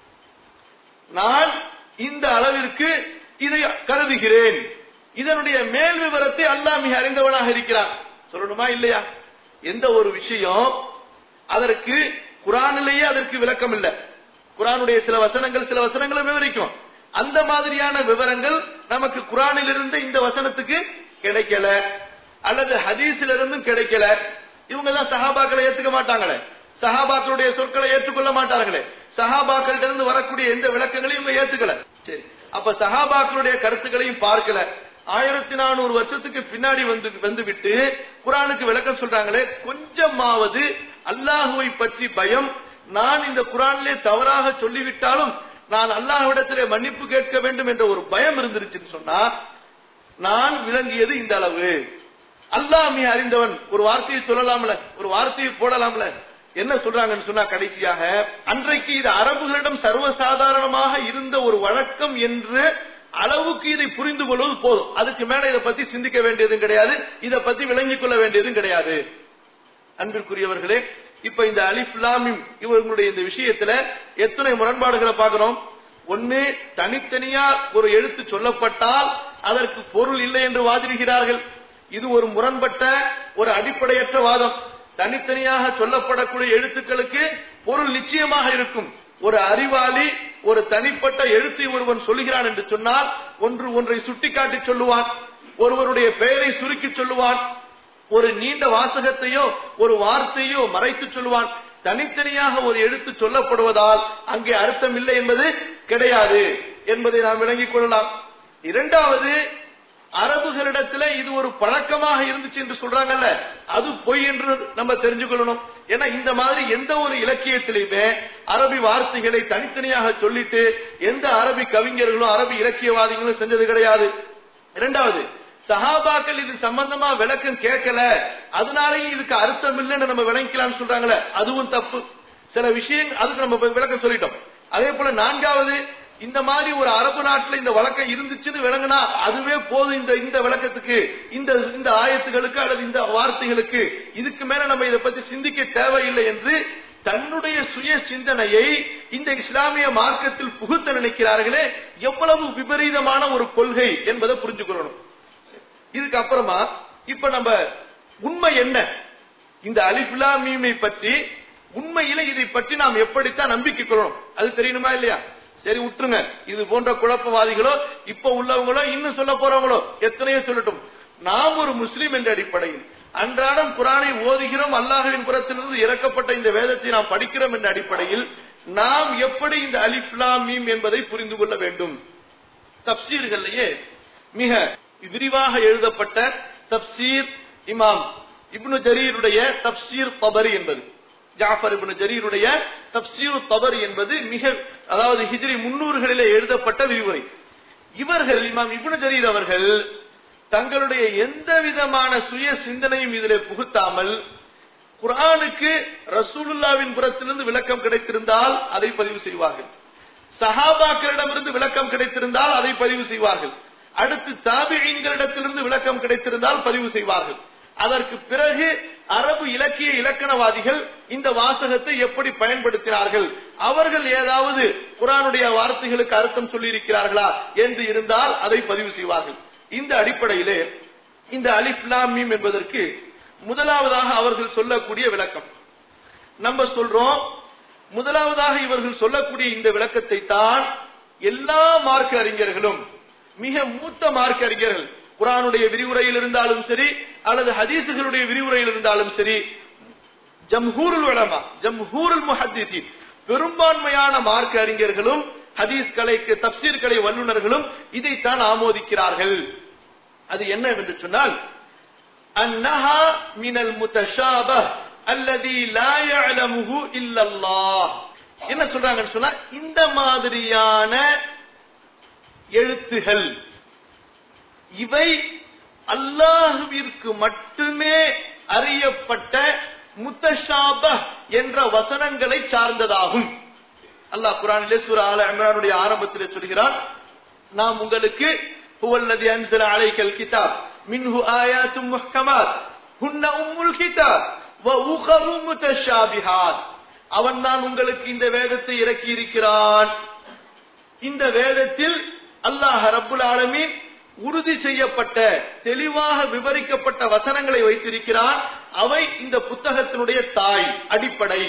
நான் இந்த அளவிற்கு இதை கருதுகிறேன் இதனுடைய மேல் விவரத்தை அல்லாஹ் மிக அறிந்தவனாக இருக்கிறான் சொல்லணுமா இல்லையா எந்த ஒரு விஷயம் அதற்கு குரானிலேயே அதற்கு விளக்கம் இல்லை குரானுடைய சில வசனங்கள் சில வசனங்களை விவரிக்கும் அந்த மாதிரியான விவரங்கள் நமக்கு குரானில் இருந்து இந்த வசனத்துக்கு கிடைக்கல அல்லது ஹதீஸில் இருந்தும் கிடைக்கல இவங்க தான் சஹாபாக்களை ஏத்துக்க மாட்டாங்களே சஹாபாக்களுடைய சொற்களை ஏற்றுக்கொள்ள மாட்டார்களே சஹாபாக்கள் இருந்து வரக்கூடிய எந்த விளக்கங்களையும் இவங்க ஏத்துக்கல சரி அப்ப சஹாபாக்களுடைய கருத்துக்களையும் பார்க்கல ஆயிரத்தி நானூறு வருஷத்துக்கு பின்னாடி வந்து வந்து விட்டு குரானுக்கு விளக்கம் சொல்றாங்களே கொஞ்சமாவது அல்லாஹுவை பற்றி பயம் நான் இந்த குரானிலே தவறாக சொல்லிவிட்டாலும் நான் அல்லாஹ்விடத்திலே மன்னிப்பு கேட்க வேண்டும் என்ற ஒரு பயம் இருந்துருச்சுன்னு சொன்னா நான் விளங்கியது இந்த அளவு அல்லாஹ் மிக அறிந்தவன் ஒரு வார்த்தையை சொல்லலாம்ல ஒரு வார்த்தையை போடலாம்ல என்ன சொல்றாங்கன்னு சொன்னா கடைசியாக அன்றைக்கு இது அரபுகளிடம் சர்வசாதாரணமாக இருந்த ஒரு வழக்கம் என்று அளவுக்கு இதை புரிந்து கொள்வது போதும் அதுக்கு மேல இதை பத்தி சிந்திக்க வேண்டியதும் கிடையாது இதை பத்தி விளங்கிக் கொள்ள வேண்டியதும் கிடையாது அன்பிற்குரியவர்களே இப்ப இந்த அலிஃப்லாமிம் இவர்களுடைய இந்த விஷயத்துல எத்தனை முரண்பாடுகளை பார்க்கிறோம் ஒன்னு தனித்தனியா ஒரு எழுத்து சொல்லப்பட்டால் அதற்கு பொருள் இல்லை என்று வாதிடுகிறார்கள் இது ஒரு முரண்பட்ட ஒரு அடிப்படையற்ற வாதம் தனித்தனியாக சொல்லப்படக்கூடிய எழுத்துக்களுக்கு பொருள் நிச்சயமாக இருக்கும் ஒரு அறிவாளி ஒரு தனிப்பட்ட எழுத்தை ஒருவன் சொல்லுகிறான் என்று சொன்னால் ஒன்று ஒன்றை சுட்டிக்காட்டி சொல்லுவான் ஒருவருடைய பெயரை சுருக்கி சொல்லுவான் ஒரு நீண்ட வாசகத்தையோ ஒரு வார்த்தையோ மறைத்து சொல்லுவான் தனித்தனியாக ஒரு எழுத்து சொல்லப்படுவதால் அங்கே அர்த்தம் இல்லை என்பது கிடையாது என்பதை நாம் விளங்கிக் கொள்ளலாம் இரண்டாவது அரபுகளிடத்துல இது ஒரு பழக்கமாக இருந்துச்சு என்று சொல்றாங்கல்ல அது பொய் என்று நம்ம தெரிஞ்சுக்கொள்ளணும் ஏன்னா இந்த மாதிரி எந்த ஒரு இலக்கியத்திலையுமே அரபி வார்த்தைகளை தனித்தனியாக சொல்லிட்டு எந்த அரபி கவிஞர்களும் அரபி இலக்கியவாதிகளும் செஞ்சது கிடையாது இரண்டாவது சஹாபாக்கள் இது சம்பந்தமா விளக்கம் கேட்கல அதனாலேயும் இதுக்கு அர்த்தம் இல்லைன்னு நம்ம விளங்கிக்கலாம்னு சொல்றாங்களே அதுவும் தப்பு சில விஷயம் அதுக்கு நம்ம விளக்கம் சொல்லிட்டோம் அதே போல நான்காவது இந்த மாதிரி ஒரு அரபு நாட்டுல இந்த வழக்கம் இருந்துச்சுன்னு விளங்கினா அதுவே போதும் இந்த இந்த விளக்கத்துக்கு இந்த இந்த ஆயத்துகளுக்கு அல்லது இந்த வார்த்தைகளுக்கு இதுக்கு மேல நம்ம இதை பத்தி சிந்திக்க தேவையில்லை என்று தன்னுடைய சுய சிந்தனையை இந்த இஸ்லாமிய மார்க்கத்தில் புகுத்த நினைக்கிறார்களே எவ்வளவு விபரீதமான ஒரு கொள்கை என்பதை புரிஞ்சு கொள்ளணும் இதுக்கு அப்புறமா இப்ப நம்ம உண்மை என்ன இந்த அலிஃபுலா மீமை பற்றி உண்மையில இதை பற்றி நாம் எப்படித்தான் நம்பிக்கை கொள்ளணும் அது தெரியணுமா இல்லையா சரி விட்டுருங்க இது போன்ற குழப்பவாதிகளோ இப்ப உள்ளவங்களோ இன்னும் சொல்ல போறவங்களோ எத்தனையோ சொல்லட்டும் நாம் ஒரு முஸ்லீம் என்ற அடிப்படையில் அன்றாடம் குரானை ஓதுகிறோம் அல்லாஹுவின் புறத்திலிருந்து இறக்கப்பட்ட இந்த வேதத்தை நாம் படிக்கிறோம் என்ற அடிப்படையில் நாம் எப்படி இந்த அலிஃப்லாம் மீம் என்பதை புரிந்து கொள்ள வேண்டும் தப்சீர்கள்லயே மிக விரிவாக எழுதப்பட்ட தப்சீர் இமாம் இப்னு ஜரீருடைய தப்சீர் தபரி என்பது ஜாஃபர் இப்னு ஜரீருடைய தப்சீர் தபரி என்பது மிக அதாவது ஹிஜ்ரி முன்னூறுகளிலே எழுதப்பட்ட விரிவுரை இவர்கள் இமாம் இப்னு ஜரீர் அவர்கள் தங்களுடைய எந்த விதமான சுய சிந்தனையும் இதிலே புகுத்தாமல் குரானுக்கு ரசூலுல்லாவின் புறத்திலிருந்து விளக்கம் கிடைத்திருந்தால் அதை பதிவு செய்வார்கள் சஹாபாக்களிடமிருந்து விளக்கம் கிடைத்திருந்தால் அதை பதிவு செய்வார்கள் அடுத்து தாபிழிங்களிடத்திலிருந்து விளக்கம் கிடைத்திருந்தால் பதிவு செய்வார்கள் அதற்கு பிறகு அரபு இலக்கிய இலக்கணவாதிகள் இந்த வாசகத்தை எப்படி பயன்படுத்தினார்கள் அவர்கள் ஏதாவது குரானுடைய வார்த்தைகளுக்கு அர்த்தம் சொல்லி இருக்கிறார்களா என்று இருந்தால் அதை பதிவு செய்வார்கள் இந்த அடிப்படையிலே இந்த அலிப்லாம் மீம் என்பதற்கு முதலாவதாக அவர்கள் சொல்லக்கூடிய விளக்கம் நம்ம சொல்றோம் முதலாவதாக இவர்கள் சொல்லக்கூடிய இந்த விளக்கத்தை தான் எல்லா மார்க்க அறிஞர்களும் மிக மூத்த மார்க்க அறிஞர்கள் குரானுடைய விரிவுரையில் இருந்தாலும் சரி அல்லது ஹதீசுகளுடைய விரிவுரையில் இருந்தாலும் சரி ஜம்ஹூருல் உலமா ஜம்ஹூருல் முஹத்திதீன் பெரும்பான்மையான மார்க்க அறிஞர்களும் ஹதீஸ் கலைக்கு தப்சீர் கலை வல்லுநர்களும் இதைத்தான் ஆமோதிக்கிறார்கள் அது என்ன என்று சொன்னால் அன்னஹா மினல் முத்தஷாபஹ் அல்லதி லா யஅலமுஹு இல்லல்லாஹ் என்ன சொல்றாங்கன்னு சொன்னா இந்த மாதிரியான எழுத்துகள் இவை அல்லாஹுவிற்கு மட்டுமே அறியப்பட்ட முத்தஷாப என்ற வசனங்களை சார்ந்ததாகும் அல்லாஹ் குரானிலே சூரா ஆல இம்ரானுடைய ஆரம்பத்திலே சொல்கிறான் நாம் உங்களுக்கு ஹுவல்லதி அன்சல அலைக்கல் கிதாப் மின்ஹு ஆயாத்தும் முஹ்கமாத் ஹுன்ன உம்முல் கிதாப் வ உகரு முத்தஷாபிஹாத் அவன் தான் உங்களுக்கு இந்த வேதத்தை இறக்கி இருக்கிறான் இந்த வேதத்தில் அல்லாஹ் ரப்புல் ஆலமீன் உறுதி செய்யப்பட்ட தெளிவாக விவரிக்கப்பட்ட வசனங்களை வைத்திருக்கிறான் அவை இந்த புத்தகத்தினுடைய தாய் அடிப்படை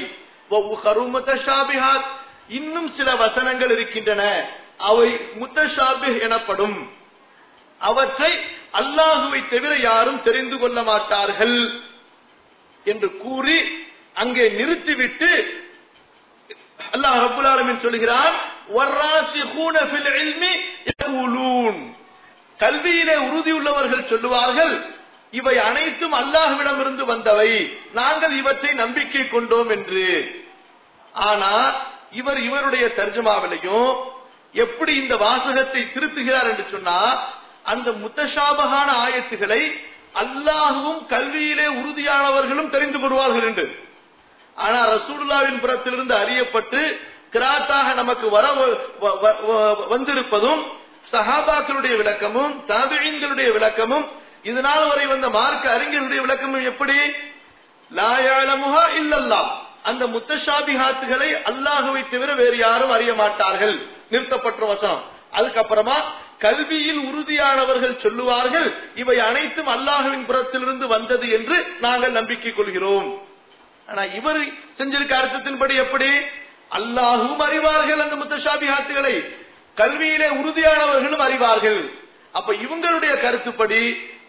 இன்னும் சில வசனங்கள் இருக்கின்றன அவை முத்தஷாபி எனப்படும் அவற்றை அல்லாஹுவை தவிர யாரும் தெரிந்து கொள்ள மாட்டார்கள் என்று கூறி அங்கே நிறுத்திவிட்டு அல்லாஹ் ரபுல் ஆலமின் சொல்கிறான் கல்வியிலே உறுதியுள்ளவர்கள் சொல்லுவார்கள் இவை அனைத்தும் அல்லாஹ்விடமிருந்து வந்தவை நாங்கள் இவற்றை நம்பிக்கை கொண்டோம் என்று ஆனா இவர் இவருடைய தர்ஜமாவிலையும் எப்படி இந்த வாசகத்தை திருத்துகிறார் என்று சொன்னா அந்த முத்தஷாபகான ஆயத்துகளை அல்லாஹுவும் கல்வியிலே உறுதியானவர்களும் தெரிந்து கொள்வார்கள் என்று ஆனா ரசூலுல்லாவின் புறத்திலிருந்து அறியப்பட்டு கிராத்தாக நமக்கு வர வந்திருப்பதும் சஹாபாக்களுடைய விளக்கமும் தாபிழின்களுடைய விளக்கமும் இதனால் வரை வந்த மார்க்க அறிஞர்களுடைய விளக்கமும் எப்படி லாயாலமுகா இல்லல்லா அந்த முத்தஷாபிஹாத்துகளை அல்லாஹுவை தவிர வேறு யாரும் அறிய மாட்டார்கள் நிறுத்தப்பட்ட வசனம் அதுக்கப்புறமா கல்வியில் உறுதியானவர்கள் சொல்லுவார்கள் இவை அனைத்தும் அல்லாஹுவின் புறத்திலிருந்து வந்தது என்று நாங்கள் நம்பிக்கை கொள்கிறோம் ஆனா இவர் செஞ்சிருக்க அர்த்தத்தின்படி எப்படி அல்லாஹும் அறிவார்கள் அந்த முத்தஷாபிஹாத்துகளை கல்வியிலே உறுதியானவர்களும் அறிவார்கள் அப்ப இவங்களுடைய கருத்துப்படி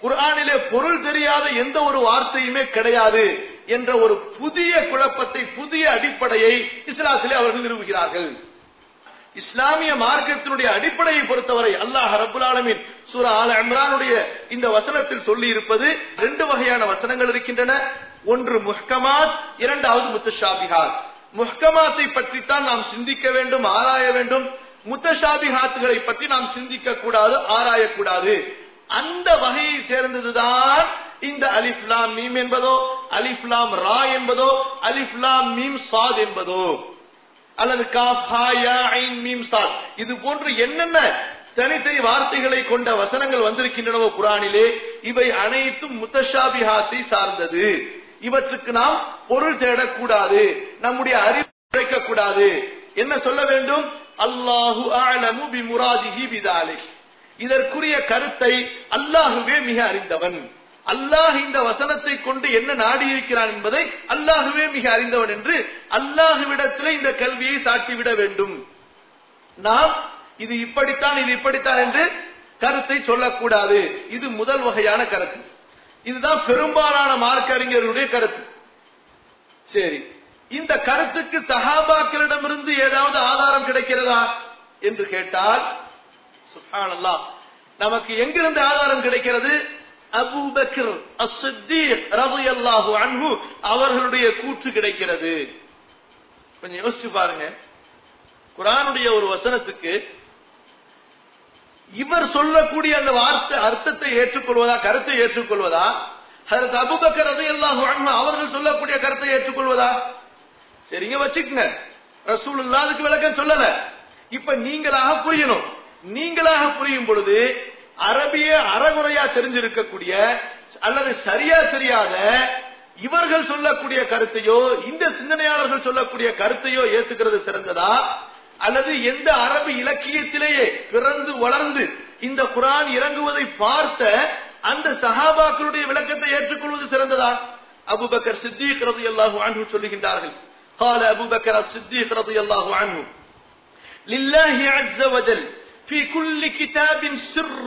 குர்ஆனிலே பொருள் தெரியாத எந்த ஒரு வார்த்தையுமே கிடையாது என்ற ஒரு புதிய குழப்பத்தை புதிய அடிப்படையை இஸ்லாத்திலே அவர்கள் நிறுவுகிறார்கள் இஸ்லாமிய மார்க்கத்தினுடைய அடிப்படையை பொறுத்தவரை அல்லாஹ் ரபுல் ஆலமின் சூரா ஆல இம்ரானுடைய இந்த வசனத்தில் சொல்லி இருப்பது ரெண்டு வகையான வசனங்கள் இருக்கின்றன ஒன்று முஹ்கமாத் இரண்டாவது முத்தஷாபிஹாத் முஹ்கமாத்தை பற்றித்தான் நாம் சிந்திக்க வேண்டும் ஆராய வேண்டும் முத்தஷாபிஹாத்துகளை பற்றி நாம் சிந்திக்க கூடாது ஆராயக்கூடாது அந்த வகையை சேர்ந்ததுதான் இந்த அலிஃப்லாம் மீம் என்பதோ அலிஃப்லாம் ரா என்பதோ அலிஃப்லாம் மீம் சாத் என்பதோ அல்லது காஃப் ஹா யா ஐன் மீம் சாத் இது போன்று என்னென்ன தனித்தனி வார்த்தைகளை கொண்ட வசனங்கள் வந்திருக்கின்றனவோ குரானிலே இவை அனைத்தும் முத்தஷாபிஹாத்தை சார்ந்தது இவற்றுக்கு நாம் பொருள் தேடக்கூடாது நம்முடைய அறிவு கூடாது என்ன சொல்ல வேண்டும் அல்லாஹு அலமு பி முராதிஹி பிதாலிக் இதற்குரிய கருத்தை அல்லாஹுவே மிக அறிந்தவன் அல்லாஹ் இந்த வசனத்தை கொண்டு என்ன நாடி இருக்கிறான் என்பதை அல்லாஹுவே மிக அறிந்தவன் என்று அல்லாஹுவிடத்தில் இந்த கல்வியை சாட்டிவிட வேண்டும் நாம் இது இப்படித்தான் இது இப்படித்தான் என்று கருத்தை சொல்லக்கூடாது இது முதல் வகையான கருத்து இதுதான் பெரும்பாலான மார்க்க அறிஞர்களுடைய கருத்து சரி இந்த கருத்துக்கு சஹாபாக்களிடமிருந்து ஏதாவது ஆதாரம் கிடைக்கிறதா என்று கேட்டால் சுஹானல்லா நமக்கு எங்கிருந்து ஆதாரம் கிடைக்கிறது அபு பக்ர் ரலியல்லாஹு அன்ஹு அவர்களுடைய கூற்று கிடைக்கிறது கொஞ்சம் யோசிச்சு பாருங்க குரானுடைய ஒரு வசனத்துக்கு இவர் சொல்லக்கூடிய அந்த வார்த்தை அர்த்தத்தை ஏற்றுக்கொள்வதா கருத்தை ஏற்றுக்கொள்வதா அதற்கு அபுபக்கர் ரலியல்லாஹு அன்ஹு அவர்கள் சொல்லக்கூடிய கருத்தை ஏற்றுக்கொள்வதா சரிங்க வச்சுக்கங்க ரசூல் அதுக்கு விளக்கம் சொல்லல இப்ப நீங்களாக புரியணும் நீங்களாக புரியும் பொழுது அரபிய அறகுறையா தெரிஞ்சிருக்கக்கூடிய அல்லது சரியா தெரியாத இவர்கள் சொல்லக்கூடிய கருத்தையோ இந்த சிந்தனையாளர்கள் சொல்லக்கூடிய கருத்தையோ ஏத்துக்கிறது சிறந்ததா அல்லது எந்த அரபு இலக்கியத்திலேயே பிறந்து வளர்ந்து இந்த குரான் இறங்குவதை பார்த்த அந்த சஹாபாக்களுடைய விளக்கத்தை ஏற்றுக்கொள்வது சிறந்ததா அபுபக்கர் சித்திக் ரதி அல்லாஹு அன்ஹு சொல்லுகின்றார்கள் قال أبو بكر الصديق رضي الله عنه لله عز وجل في كل كتاب سر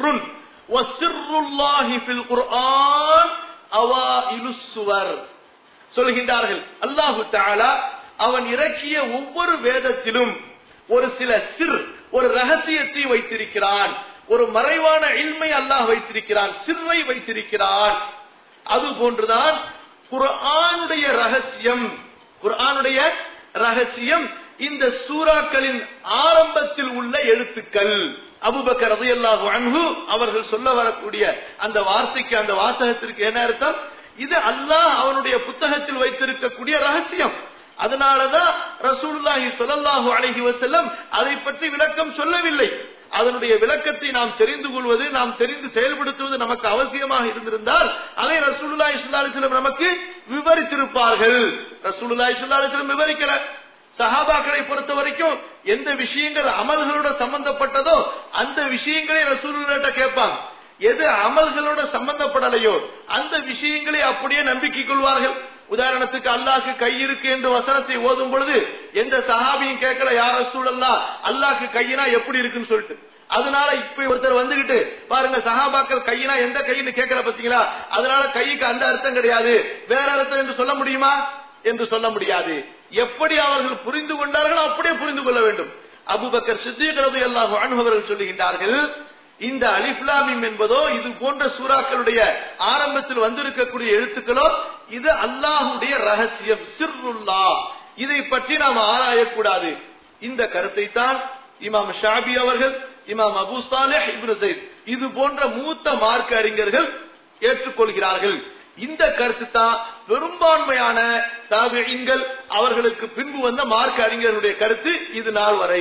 وسر الله في القرآن أوائل السور சொல்கின்றார்கள் அல்லாஹு தாலா அவன் இறக்கிய ஒவ்வொரு வேதத்திலும் ஒரு சில சிர் ஒரு ரகசியத்தை வைத்திருக்கிறான் ஒரு மறைவான இல்மை அல்லாஹ் வைத்திருக்கிறான் சிறை வைத்திருக்கிறான் அது போன்றுதான் குர்ஆனுடைய ரகசியம் குர்ஆனுடைய ரகசியம் இந்த சூறாக்களின் ஆரம்பத்தில் உள்ள எழுத்துக்கள் அபுபக்கர் ரதியல்லாஹு அன்ஹு அவர்கள் சொல்ல வரக்கூடிய அந்த வார்த்தைக்கு அந்த வாசகத்திற்கு என்ன அர்த்தம் இது அல்லாஹ் அவனுடைய புத்தகத்தில் வைத்திருக்கக்கூடிய ரகசியம் அதனாலதான் ரசூலுல்லாஹி ஸல்லல்லாஹு அலைஹி வஸல்லம் அதை பற்றி விளக்கம் சொல்லவில்லை அதனுடைய விளக்கத்தை நாம் தெரிந்து கொள்வது நாம் தெரிந்து செயல்படுத்துவது நமக்கு அவசியமாக இருந்திருந்தால் அதை ரசூலுல்லாஹி ஸல்லல்லாஹு அலைஹி வஸல்லம் நமக்கு விவரித்திருப்பார்கள் ரசூலுல்லாஹி ஸல்லல்லாஹு அலைஹி வஸல்லம் விவரிக்கல சஹாபாக்களை பொறுத்த வரைக்கும் எந்த விஷயங்கள் அமல்களோட சம்பந்தப்பட்டதோ அந்த விஷயங்களை ரசூலுல்லாட்ட கேட்பாங்க எது அமல்களோட சம்பந்தப்படலையோ அந்த விஷயங்களை அப்படியே நம்பிக்கை கொள்வார்கள் உதாரணத்துக்கு அல்லாஹ்க்கு கை இருக்கு என்று வசனத்தை ஓதும் பொழுது எந்த சஹாபியும் கேட்கல யார் ரசூலல்லா அல்லாஹ்க்கு கையினா எப்படி இருக்குன்னு சொல்லிட்டு அதனால இப்ப ஒருத்தர் வந்துகிட்டு பாருங்க சஹாபாக்கள் கையினா எந்த கைன்னு கேட்கல பாத்தீங்களா அதனால கைக்கு அந்த அர்த்தம் கிடையாது வேற அர்த்தம் என்று சொல்ல முடியுமா என்று சொல்ல முடியாது எப்படி அவர்கள் புரிந்து கொண்டார்களோ அப்படியே புரிந்து கொள்ள வேண்டும் அபுபக்கர் சித்திகிறது அல்லாஹ் அவர்கள் சொல்லுகின்றார்கள் இந்த அலிப்லாமிம் என்பதோ இது போன்ற சூறாக்களுடைய ஆரம்பத்தில் வந்திருக்கக்கூடிய எழுத்துக்களோ இது அல்லாஹுடைய ரகசியம் சிர்ருல்லா இதை பற்றி நாம் ஆராயக்கூடாது இந்த கருத்தை தான் இமாம் ஷாபி அவர்கள் இமாம் அபு சாலேஹ் இப்னு சைத் இது போன்ற மூத்த மார்க்க அறிஞர்கள் ஏற்றுக்கொள்கிறார்கள் இந்த கருத்து தான் பெரும்பான்மையான தாபியங்கள் அவர்களுக்கு பின்பு வந்த மார்க்க அறிஞர்களுடைய கருத்து இது நாள் வரை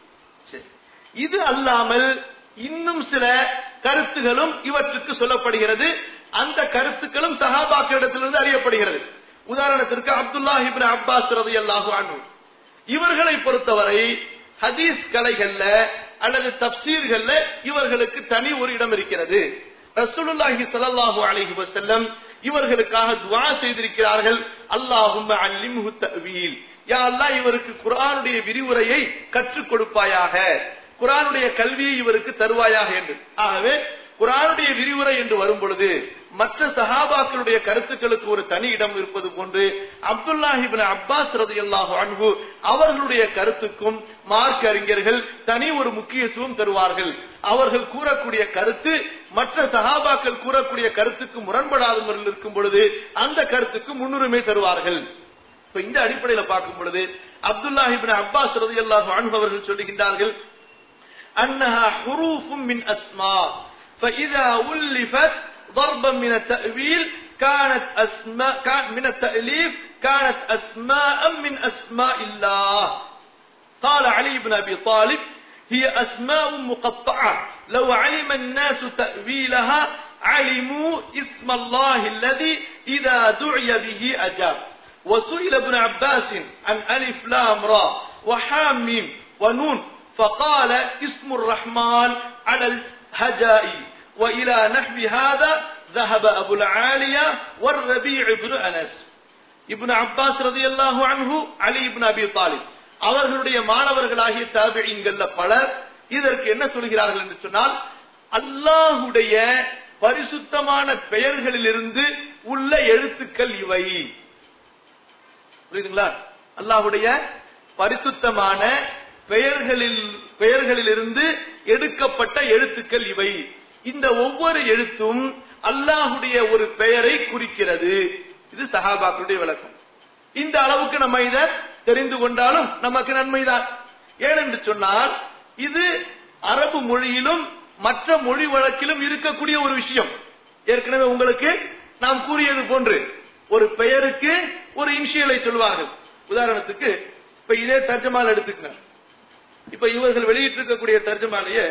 இது அல்லாமல் இன்னும் சில கருத்துகளும் இவற்றுக்கு சொல்லப்படுகிறது அந்த கருத்துக்களும் சஹாபாக்களிடத்திலிருந்து அறியப்படுகிறது உதாரணத்திற்கு அப்துல்லா இப்னு அப்பாஸ் ரதி அல்லாஹு அன்ஹு இவர்களை பொறுத்தவரை ஹதீஸ் கலைகள்ல அல்லது தப்சீர்கள்ல இவர்களுக்கு தனி ஒரு இடம் இருக்கிறது ரசூலுல்லாஹி ஸல்லல்லாஹு அலைஹி வஸல்லம் இவர்களுக்காக துஆ செய்திருக்கிறார்கள் அல்லாஹும்ம அல்லிம்ஹு தஅவீல் யா அல்லாஹ் இவருக்கு குர்ஆனுடைய விரிவுரையை கற்றுக் கொடுப்பாயாக குரானுடைய கல்வியை இவருக்கு தருவாயாக என்று ஆகவே குரானுடைய விரிவுரை என்று வரும் பொழுது மற்ற சஹாபாக்களுடைய கருத்துக்களுக்கு ஒரு தனி இடம் இருப்பது போன்று அப்துல்லாஹிபின் அப்பாஸ் ரதியல்லாஹு அன்ஹு அவர்களுடைய கருத்துக்கும் மார்க் அறிஞர்கள் தனி ஒரு முக்கியத்துவம் தருவார்கள் அவர்கள் கூறக்கூடிய கருத்து மற்ற சஹாபாக்கள் கூறக்கூடிய கருத்துக்கு முரண்படாத முறையில் இருக்கும் பொழுது அந்த கருத்துக்கு முன்னுரிமை தருவார்கள் இப்ப இந்த அடிப்படையில பார்க்கும் பொழுது அப்துல்லாஹிபின் அப்பாஸ் ரதியல்லாஹு அன்ஹு அவர்கள் சொல்லுகின்றார்கள் أنها حروف من أسماء فإذا ألفت ضربا من التأويل كانت أسماء كان من التأليف كانت أسماء من أسماء الله قال علي بن أبي طالب هي أسماء مقطعة لو علم الناس تأويلها علموا اسم الله الذي إذا دعي به أجاب وسئل ابن عباس عن ألف لام را وحاميم ونون فقال اسم الرحمن على الهجاء وإلى نحو هذا ذهب أبو العالية والربيع بن أنس ابن عباس رضي الله عنه علي بن أبي طالب அவர்களுடைய மாணவர்களாகிய தாபியீன்கள்ல பலர் இதற்கு என்ன சொல்கிறார்கள் என்று சொன்னால் அல்லாஹுடைய பரிசுத்தமான பெயர்களிலிருந்து உள்ள எழுத்துக்கள் இவை புரியுதுங்களா அல்லாஹுடைய பரிசுத்தமான பெயர்களில் பெயர்களிலிருந்து எடுக்கப்பட்ட எழுத்துக்கள் இவை இந்த ஒவ்வொரு எழுத்தும் அல்லாஹுடைய ஒரு பெயரை குறிக்கிறது இது சஹாபாக்களுடைய விளக்கம் இந்த அளவுக்கு நம்ம இத தெரிந்து கொண்டாலும் நமக்கு நன்மைதான் ஏனென்று சொன்னால் இது அரபு மொழியிலும் மற்ற மொழி வழக்கிலும் இருக்கக்கூடிய ஒரு விஷயம் ஏற்கனவே உங்களுக்கு நாம் கூறியது போன்று ஒரு பெயருக்கு ஒரு இன்ஷியலை சொல்வார்கள் உதாரணத்துக்கு இப்ப இதே தர்ஜமால் எடுத்துக்கங்க இப்ப இவர்கள் வெளியிட்டிருக்கக்கூடிய தர்ஜமாலேயே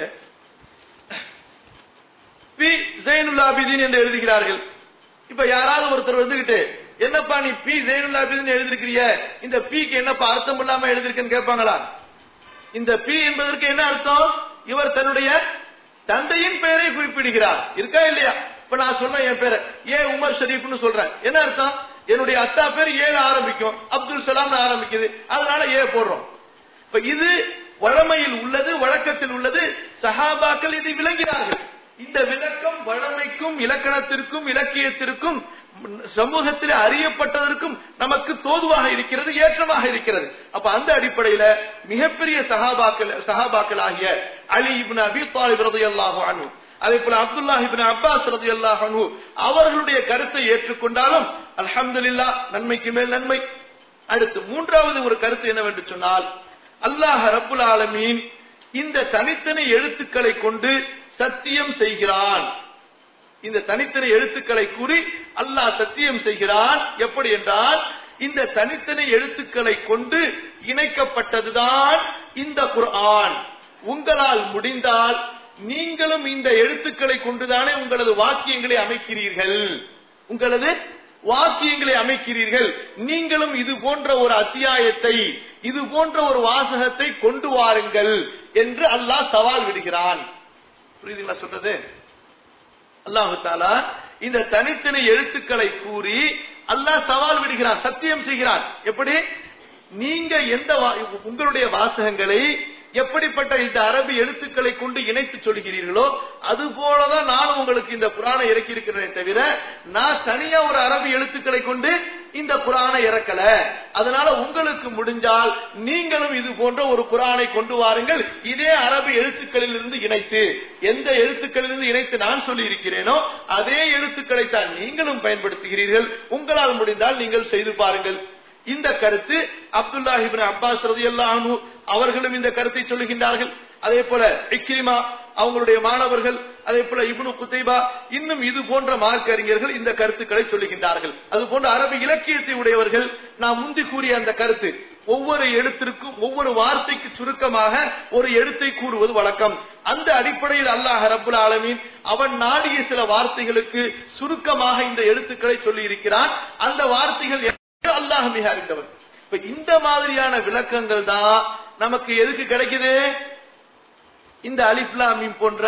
பி ஜெயினுல்லாபிதீன் என்று எழுதுகிறார்கள் இப்ப யாராவது ஒருத்தர் வந்துகிட்டு என்னப்பா நீ பி ஜெயினுல்லாபிதீன் எழுதிருக்கிறிய இந்த பிக்கு என்னப்பா அர்த்தம் இல்லாம எழுதிருக்கன்னு கேட்பாங்களா இந்த பி என்பதற்கு என்ன அர்த்தம் இவர் தன்னுடைய தந்தையின் பெயரை குறிப்பிடுகிறார் இருக்கா இல்லையா இப்ப நான் சொல்றேன் என் பேரை ஏ உமர் ஷரீப்னு சொல்றேன் என்ன அர்த்தம் என்னுடைய அத்தா பேர் ஏழு ஆரம்பிக்கும் அப்துல் சலாம் ஆரம்பிக்குது அதனால ஏ போடுறோம் இப்ப இது வழமையில் உள்ளது வழக்கத்தில் உள்ளது சஹாபாக்கள் இதை விளங்கினார்கள் இந்த விளக்கம் வழமைக்கும் இலக்கணத்திற்கும் இலக்கியத்திற்கும் சமூகத்தில் அறியப்பட்டதற்கும் நமக்கு தோதுவாக இருக்கிறது ஏற்றமாக இருக்கிறது அப்ப அந்த அடிப்படையில மிகப்பெரிய சஹாபாக்கள் சஹாபாக்கள் ஆகிய அலி இப்னு அபி தாலிப் ரலியல்லாஹு அன்ஹு அதே போல அப்துல்லா இப்னு அப்பாஸ் ரலியல்லாஹு அன்ஹு அவர்களுடைய கருத்தை ஏற்றுக்கொண்டாலும் அல்ஹம்துலில்லாஹ் நன்மைக்கு மேல் நன்மை அடுத்து மூன்றாவது ஒரு கருத்து என்னவென்று சொன்னால் அல்லாஹ் ரப்புல் ஆலமீன் இந்த தனித்தனி எழுத்துக்களை கொண்டு சத்தியம் செய்கிறான் இந்த தனித்தனி எழுத்துக்களை கூறி அல்லாஹ் சத்தியம் செய்கிறான் எப்படி என்றால் இந்த தனித்தனி எழுத்துக்களை கொண்டு இணைக்கப்பட்டதுதான் இந்த குர்ஆன் உங்களால் முடிந்தால் நீங்களும் இந்த எழுத்துக்களை கொண்டுதானே உங்களது வாக்கியங்களை அமைக்கிறீர்கள் உங்களது வாக்கியங்களை அமைக்கிறீர்கள் நீங்களும் இது போன்ற ஒரு அத்தியாயத்தை இது போன்ற ஒரு வாசகத்தை கொண்டு வாருங்கள் என்று அல்லாஹ் சவால் விடுகிறான் புரியுதுங்களா சொல்றது அல்லாஹு தாலா இந்த தனித்தனி எழுத்துக்களை கூறி அல்லாஹ் சவால் விடுகிறான் சத்தியம் செய்கிறான் எப்படி நீங்க எந்த உங்களுடைய வாசகங்களை எப்படிப்பட்ட இந்த அரபி எழுத்துக்களை கொண்டு இணைத்து சொல்கிறீர்களோ அது போலதான் நானும் உங்களுக்கு இந்த குரானை இறக்கி இருக்கிறேனே தவிர நான் தனியா ஒரு அரபி எழுத்துக்களை கொண்டு இந்த குரானை இறக்கல அதனால உங்களுக்கு முடிஞ்சால் நீங்களும் இது போன்ற ஒரு குரானை கொண்டு வாருங்கள் இதே அரபி எழுத்துக்களில் இருந்து இணைத்து எந்த எழுத்துக்களிலிருந்து இணைத்து நான் சொல்லி இருக்கிறேனோ அதே எழுத்துக்களை தான் நீங்களும் பயன்படுத்துகிறீர்கள் உங்களால் முடிந்தால் நீங்கள் செய்து பாருங்கள் இந்த கருத்து அப்துல்லாஹிபின் அப்பாஸ் ரதியல்லாஹு அவர்களும் இந்த கருத்தை சொல்லுகின்றார்கள் அதே போல இக்ரிமா அவங்களுடைய மாணவர்கள் அதே போல இப்னு குத்தைபா இன்னும் இது போன்ற மார்க்க அறிஞர்கள் இந்த கருத்துக்களை சொல்லுகின்றார்கள் அது போன்ற அரபு இலக்கியத்தை உடையவர்கள் நாம் முந்தி கூறிய அந்த கருத்து ஒவ்வொரு எழுத்திற்கும் ஒவ்வொரு வார்த்தைக்கு சுருக்கமாக ஒரு எழுத்தை கூறுவது வழக்கம் அந்த அடிப்படையில் அல்லாஹ் ரபுல் ஆலமீன் அவன் நாடிய சில வார்த்தைகளுக்கு சுருக்கமாக இந்த எழுத்துக்களை சொல்லி இருக்கிறான் அந்த வார்த்தைகள் அல்லாஹ் மிக அறிந்தவன் இப்ப இந்த மாதிரியான விளக்கங்கள் தான் நமக்கு எதுக்கு கிடைக்குது இந்த அலிப்லாமீம் போன்ற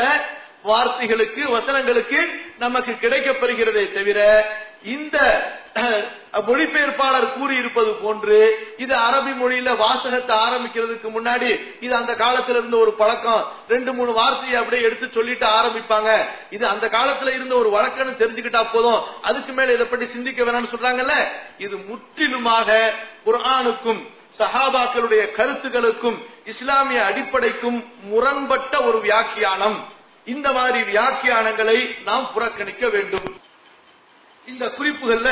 வார்த்தைகளுக்கு வசனங்களுக்கு நமக்கு கிடைக்கப்பெறுகிறதே தவிர இந்த மொழிபெயர்ப்பாளர் கூறியிருப்பது போன்று இது அரபி மொழியில வாசகத்தை ஆரம்பிக்கிறதுக்கு முன்னாடி இது அந்த காலத்துல இருந்த ஒரு பழக்கம் ரெண்டு மூணு வார்த்தையை அப்படியே எடுத்து சொல்லிட்டு ஆரம்பிப்பாங்க இது அந்த காலத்துல இருந்த ஒரு வழக்கம்னு தெரிஞ்சுக்கிட்டா போதும் அதுக்கு மேல இதை பற்றி சிந்திக்க வேணாம்னு சொல்றாங்கல்ல இது முற்றிலுமாக குர்ஆனுக்கும் சஹாபாக்களுடைய கருத்துக்களுக்கும் இஸ்லாமிய அடிப்படைக்கும் முரண்பட்ட ஒரு வியாக்கியானம் இந்த மாதிரி வியாக்கியானங்களை நாம் புறக்கணிக்க வேண்டும் இந்த குறிப்புகள்ல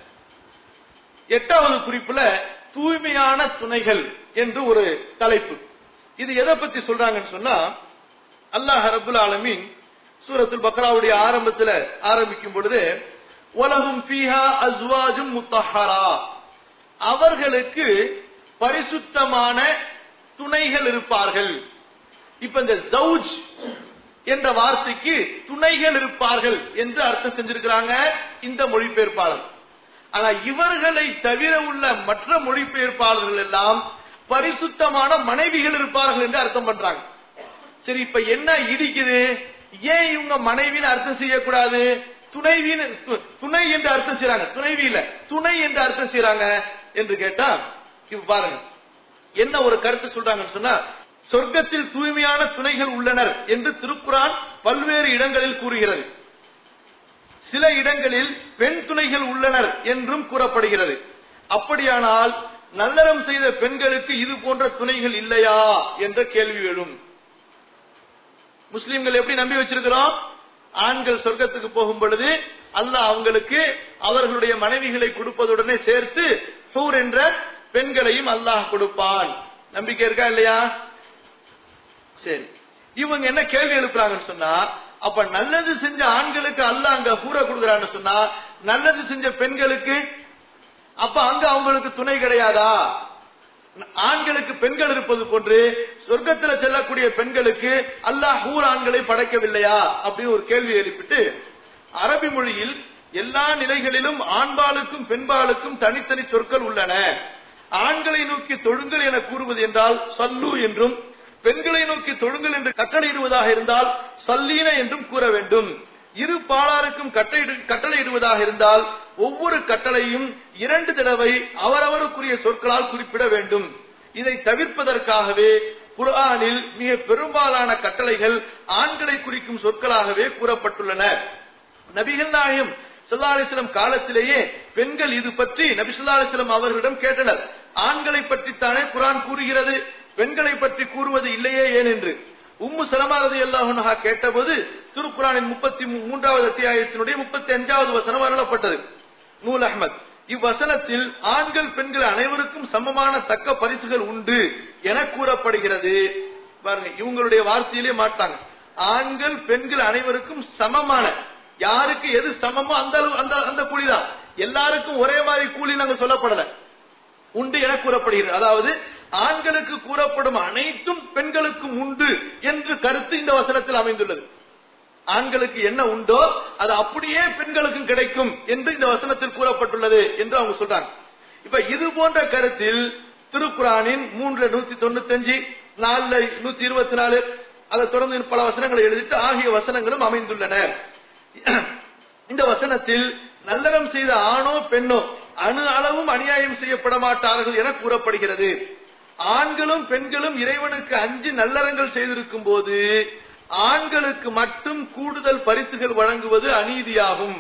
எட்டாவது குறிப்புல தூய்மையான துணைகள் என்று ஒரு தலைப்பு இது எதை பத்தி சொல்றாங்கன்னு சொன்னா அல்லாஹ் ரபுல் ஆலமீன் சூரத்துல் பக்ராவுடைய ஆரம்பத்துல ஆரம்பிக்கும் பொழுது உலகும் பீஹா அஸ்வாஜும் முத்தஹரா அவர்களுக்கு பரிசுத்தமான துணைகள் இருப்பார்கள் இப்ப இந்த ஜவுஜ் என்ற வார்த்தைக்கு துணைகள் இருப்பார்கள் என்று அர்த்தம் செஞ்சிருக்கிறாங்க இந்த மொழிபெயர்ப்பாளர் ஆனா இவர்களை தவிர உள்ள மற்ற மொழிபெயர்ப்பாளர்கள் எல்லாம் பரிசுத்தமான மனைவிகள் இருப்பார்கள் என்று அர்த்தம் பண்றாங்க சரி இப்ப என்ன இடிக்குது ஏன் இவங்க மனைவின்னு அர்த்தம் செய்யக்கூடாது துணைவின்னு துணை என்று அர்த்தம் செய்யறாங்க துணைவி இல்ல துணை என்று அர்த்தம் செய்யறாங்க என்று கேட்டா இப்ப பாருங்க என்ன ஒரு கருத்து சொல்றாங்கன்னு சொன்னா சொர்க்கத்தில் தூய்மையான துணைகள் உள்ளனர் என்று திருக்குறான் பல்வேறு இடங்களில் கூறுகிறது சில இடங்களில் பெண் துணைகள் உள்ளனர் என்றும் கூறப்படுகிறது அப்படியானால் நல்லறம் செய்த பெண்களுக்கு இது போன்ற துணைகள் இல்லையா என்ற கேள்வி எழும் முஸ்லிம்கள் எப்படி நம்பி வச்சிருக்கிறோம் ஆண்கள் சொர்க்கத்துக்கு போகும் பொழுது அல்லாஹ் அவங்களுக்கு அவர்களுடைய மனைவிகளை கொடுப்பதுடனே சேர்த்து ஹூர் என்ற பெண்களையும் அல்லாஹ் கொடுப்பான் நம்பிக்கை இருக்கா இல்லையா சரி இவங்க என்ன கேள்வி எழுப்புறாங்கன்னு சொன்னா அப்ப நல்லது செஞ்ச ஆண்களுக்கு அல்ல அங்க கூற கொடுக்குறான்னு சொன்னா நல்லது செஞ்ச பெண்களுக்கு அப்ப அங்க அவங்களுக்கு துணை கிடையாதா ஆண்களுக்கு பெண்கள் இருப்பது போன்று சொர்க்கத்துல செல்லக்கூடிய பெண்களுக்கு அல்லாஹ் ஹூர் ஆண்களை படைக்கவில்லையா அப்படின்னு ஒரு கேள்வி எழுப்பிட்டு அரபி மொழியில் எல்லா நிலைகளிலும் ஆண்பாலுக்கும் பெண்பாலுக்கும் தனித்தனி சொற்கள் உள்ளன ஆண்களை நோக்கி தொழுங்கள் என கூறுவது என்றால் சல்லு என்றும் பெண்களை நோக்கி தொழுங்கள் என்று கட்டளையிடுவதாக இருந்தால் சல்லீன என்றும் கூற வேண்டும் இரு பாலாருக்கும் கட்டளையிடுவதாக இருந்தால் ஒவ்வொரு கட்டளையும் இரண்டு தடவை அவரவருக்குரிய சொற்களால் குறிப்பிட வேண்டும் இதை தவிர்ப்பதற்காகவே குர்ஆனில் மிக பெரும்பாலான கட்டளைகள் ஆண்களை குறிக்கும் சொற்களாகவே கூறப்பட்டுள்ளன நபிகள் நாயகம் சல்லாஹிஸ்லம் காலத்திலேயே பெண்கள் இது பற்றி நபி சொல்லாஹிஸ்லம் அவர்களிடம் கேட்டனர் ஆண்களை பற்றித்தானே குரான் கூறுகிறது பெண்களை பற்றி கூறுவது இல்லையே ஏன் என்று உம்மு சலமாரதி அல்லாஹா கேட்டபோது திருக்குறானின் முப்பத்தி மூன்றாவது அத்தியாயத்தினுடைய முப்பத்தி அஞ்சாவது வசனம் அருளப்பட்டது நூல் அஹமத் இவ்வசனத்தில் ஆண்கள் பெண்கள் அனைவருக்கும் சமமான தக்க பரிசுகள் உண்டு என கூறப்படுகிறது பாருங்க இவங்களுடைய வார்த்தையிலே மாட்டாங்க ஆண்கள் பெண்கள் அனைவருக்கும் சமமான யாருக்கு எது சமமோ அந்த அந்த அந்த கூலிதான் எல்லாருக்கும் ஒரே மாதிரி கூலி நாங்க சொல்லப்படல உண்டு என கூறப்படுகிறது அதாவது ஆண்களுக்கு கூறப்படும் அனைத்தும் பெண்களுக்கும் உண்டு என்று கருத்து இந்த வசனத்தில் அமைந்துள்ளது ஆண்களுக்கு என்ன உண்டோ அது அப்படியே பெண்களுக்கும் கிடைக்கும் என்று இந்த வசனத்தில் கூறப்பட்டுள்ளது என்று அவங்க சொல்றாங்க இப்ப இது போன்ற கருத்தில் திருக்குறானின் மூன்று நூத்தி தொண்ணூத்தி அஞ்சு நாலுல நூத்தி இருபத்தி நாலு அதை தொடர்ந்து பல வசனங்களை எழுதிட்டு ஆகிய வசனங்களும் அமைந்துள்ளன இந்த வசனத்தில் நல்லறம் செய்த ஆணோ பெண்ணோ அணு அளவும் அநியாயம் செய்யப்பட மாட்டார்கள் என கூறப்படுகிறது ஆண்களும் பெண்களும் இறைவனுக்கு அஞ்சு நல்லறங்கள் செய்திருக்கும் போது ஆண்களுக்கு மட்டும் கூடுதல் பரிசுகள் வழங்குவது அநீதியாகும்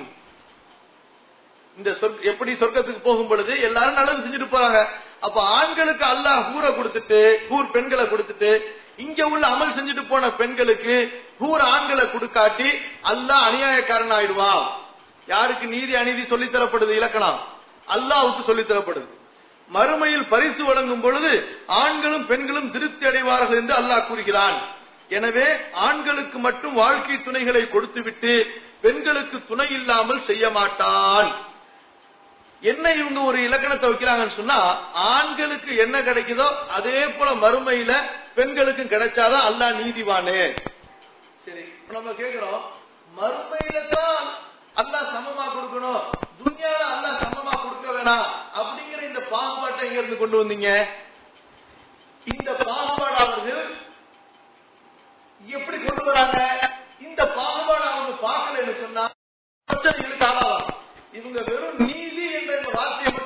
இந்த சொற் எப்படி சொர்க்கத்துக்கு போகும் பொழுது எல்லாரும் நல்லது செஞ்சுட்டு போறாங்க அப்ப ஆண்களுக்கு அல்லாஹ் ஹூரை கொடுத்துட்டு ஹூர் பெண்களை கொடுத்துட்டு இங்க உள்ள அமல் செஞ்சுட்டு போன பெண்களுக்கு ஹூர் ஆண்களை கொடுக்காட்டி அல்லாஹ் அநியாயக்காரன் ஆயிடுவான் யாருக்கு நீதி அநீதி சொல்லித்தரப்படுது இலக்கணம் அல்லாவுக்கு சொல்லித்தரப்படுது மறுமையில் பரிசு வழங்கும் பொழுது ஆண்களும் பெண்களும் திருப்தி அடைவார்கள் என்று அல்லாஹ் கூறுகிறான் எனவே ஆண்களுக்கு மட்டும் வாழ்க்கை துணைகளை கொடுத்துவிட்டு பெண்களுக்கு துணை இல்லாமல் செய்ய மாட்டான் என்ன இவங்க ஒரு இலக்கணத்தை வைக்கிறாங்கன்னு சொன்னா ஆண்களுக்கு என்ன கிடைக்குதோ அதே போல மறுமையில பெண்களுக்கும் கிடைச்சாதான் அல்லாஹ் நீதிவானு சரி இப்ப நம்ம கேக்குறோம் மறுமையில தான் அல்லாஹ் சமமா கொடுக்கணும் துன்யால அல்லாஹ் சமமா கொடுக்க வேணாம் அப்படிங்கிற இந்த பாகுபாட்டை எங்க இருந்து கொண்டு வந்தீங்க இந்த பாகுபாடு அவர்கள் எப்படி கொண்டு வராங்க இந்த பாகுபாடு அவங்க பார்க்கலன்னு சொன்னா பிரச்சனைகளுக்கு ஆளாவாங்க இவங்க வெறும் நீதி என்ற இந்த வார்த்தையை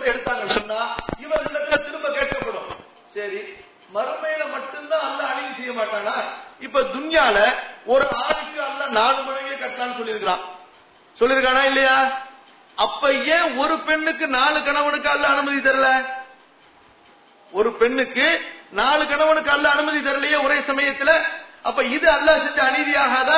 மறுமையில மட்டும்தான் அல்ல அநீதி செய்ய மாட்டானா இப்ப துன்யால ஒரு ஆணுக்கு அல்ல நாலு மனைவியை கட்டலாம்னு சொல்லியிருக்கிறான் சொல்லியிருக்கானா இல்லையா அப்ப ஏன் ஒரு பெண்ணுக்கு நாலு கணவனுக்கு அல்ல அனுமதி தரல ஒரு பெண்ணுக்கு நாலு கணவனுக்கு அல்ல அனுமதி தரலையே ஒரே சமயத்துல அப்ப இது அல்லாஹ் செஞ்ச அநீதியாகாதா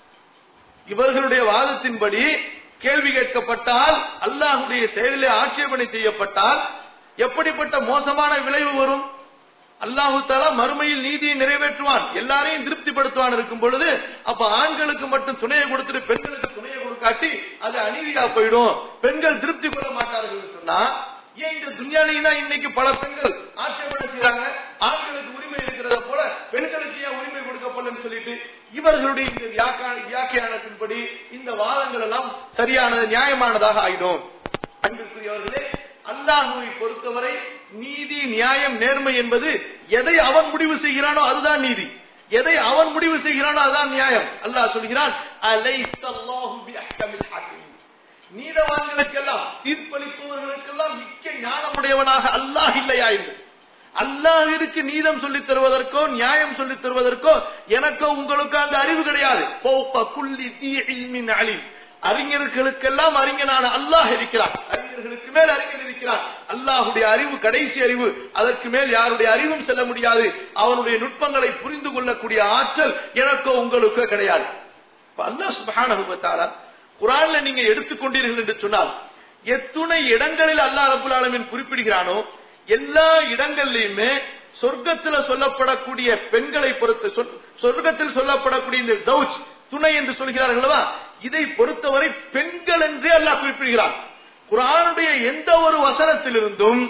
இவர்களுடைய வாதத்தின்படி கேள்வி கேட்கப்பட்டால் அல்லாஹுடைய செயலிலே ஆட்சேபனை செய்யப்பட்டால் எப்படிப்பட்ட மோசமான விளைவு வரும் அல்லாஹு தாலா மறுமையில் நீதியை நிறைவேற்றுவான் எல்லாரையும் திருப்திப்படுத்துவான் இருக்கும் பொழுது அப்ப ஆண்களுக்கு மட்டும் துணையை கொடுத்துட்டு பெண்களுக்கு துணையை கொடுக்காட்டி அது அநீதியா போயிடும் பெண்கள் திருப்தி கொள்ள மாட்டார்கள் சொன்னா ஏன் இந்த துன்யாலையும் தான் இன்னைக்கு பல பெண்கள் ஆட்சேபனை செய்றாங்க ஆண்களுக்கு உரிமை இருக்கிறத போல பெண்களுக்கு ஏன் உரிமை கொடுக்கப்படலன்னு சொல்லிட்டு இவர்களுடைய இந்த வியாக்கா- வியாக்கியானத்தின்படி இந்த வாதங்கள் எல்லாம் சரியானது நியாயமானதாக ஆயிடும் அன்பிற்குரியவர்களே அல்லாஹுவை பொறுத்தவரை நீதி நியாயம் நேர்மை என்பது எதை அவன் முடிவு செய்கிறானோ அதுதான் நீதி எதை அவன் முடிவு செய்கிறானோ அதுதான் நியாயம் அல்லாஹ் சொல்கிறான் அலைஸல்லாஹு பிஅஹ்கமில் ஹாக்கிமீன் நீதவான்களுக்கெல்லாம் தீர்ப்பளிப்பவர்களுக்கெல்லாம் மிக்க ஞானமுடையவனாக அல்லாஹ் இல்லையா என்று அல்லாஹிற்கு நீதம் சொல்லித் தருவதற்கோ நியாயம் சொல்லித் தருவதற்கோ எனக்கோ உங்களுக்கோ அந்த அறிவு கிடையாது ஃபௌக குல்லி தீ இல்மின் அலீம் அறிஞர்களுக்கெல்லாம் அறிஞனான அல்லாஹ் இருக்கிறான் அறிஞர்களுக்கு மேல் அறிஞர் இருக்கிறான் அல்லாஹுடைய அறிவு கடைசி அறிவு அதற்கு மேல் யாருடைய அறிவும் செல்ல முடியாது அவனுடைய நுட்பங்களை புரிந்து கொள்ளக்கூடிய ஆற்றல் எனக்கோ உங்களுக்கோ கிடையாது இப்ப அல்லாஹ் சுப்ஹானஹு வ தஆலா குர்ஆன்ல நீங்க எடுத்துக்கொண்டீர்கள் என்று சொன்னால் எத்துணை இடங்களில் அல்லாஹ் ரப்பல் ஆலமீன் குறிப்பிடுகிறானோ எல்லா இடங்கள்லயுமே சொர்க்கத்துல சொல்லப்படக்கூடிய பெண்களை பொறுத்து சொல்- சொர்க்கத்தில் சொல்லப்படக்கூடிய இந்த ஜவுஜ் துணை என்று சொல்கிறார்கள் அல்லவா இதை பொறுத்தவரை பெண்கள் என்றே அல்லாஹ் குறிப்பிடுகிறான் குர்ஆனுடைய எந்த ஒரு வசனத்திலிருந்தும்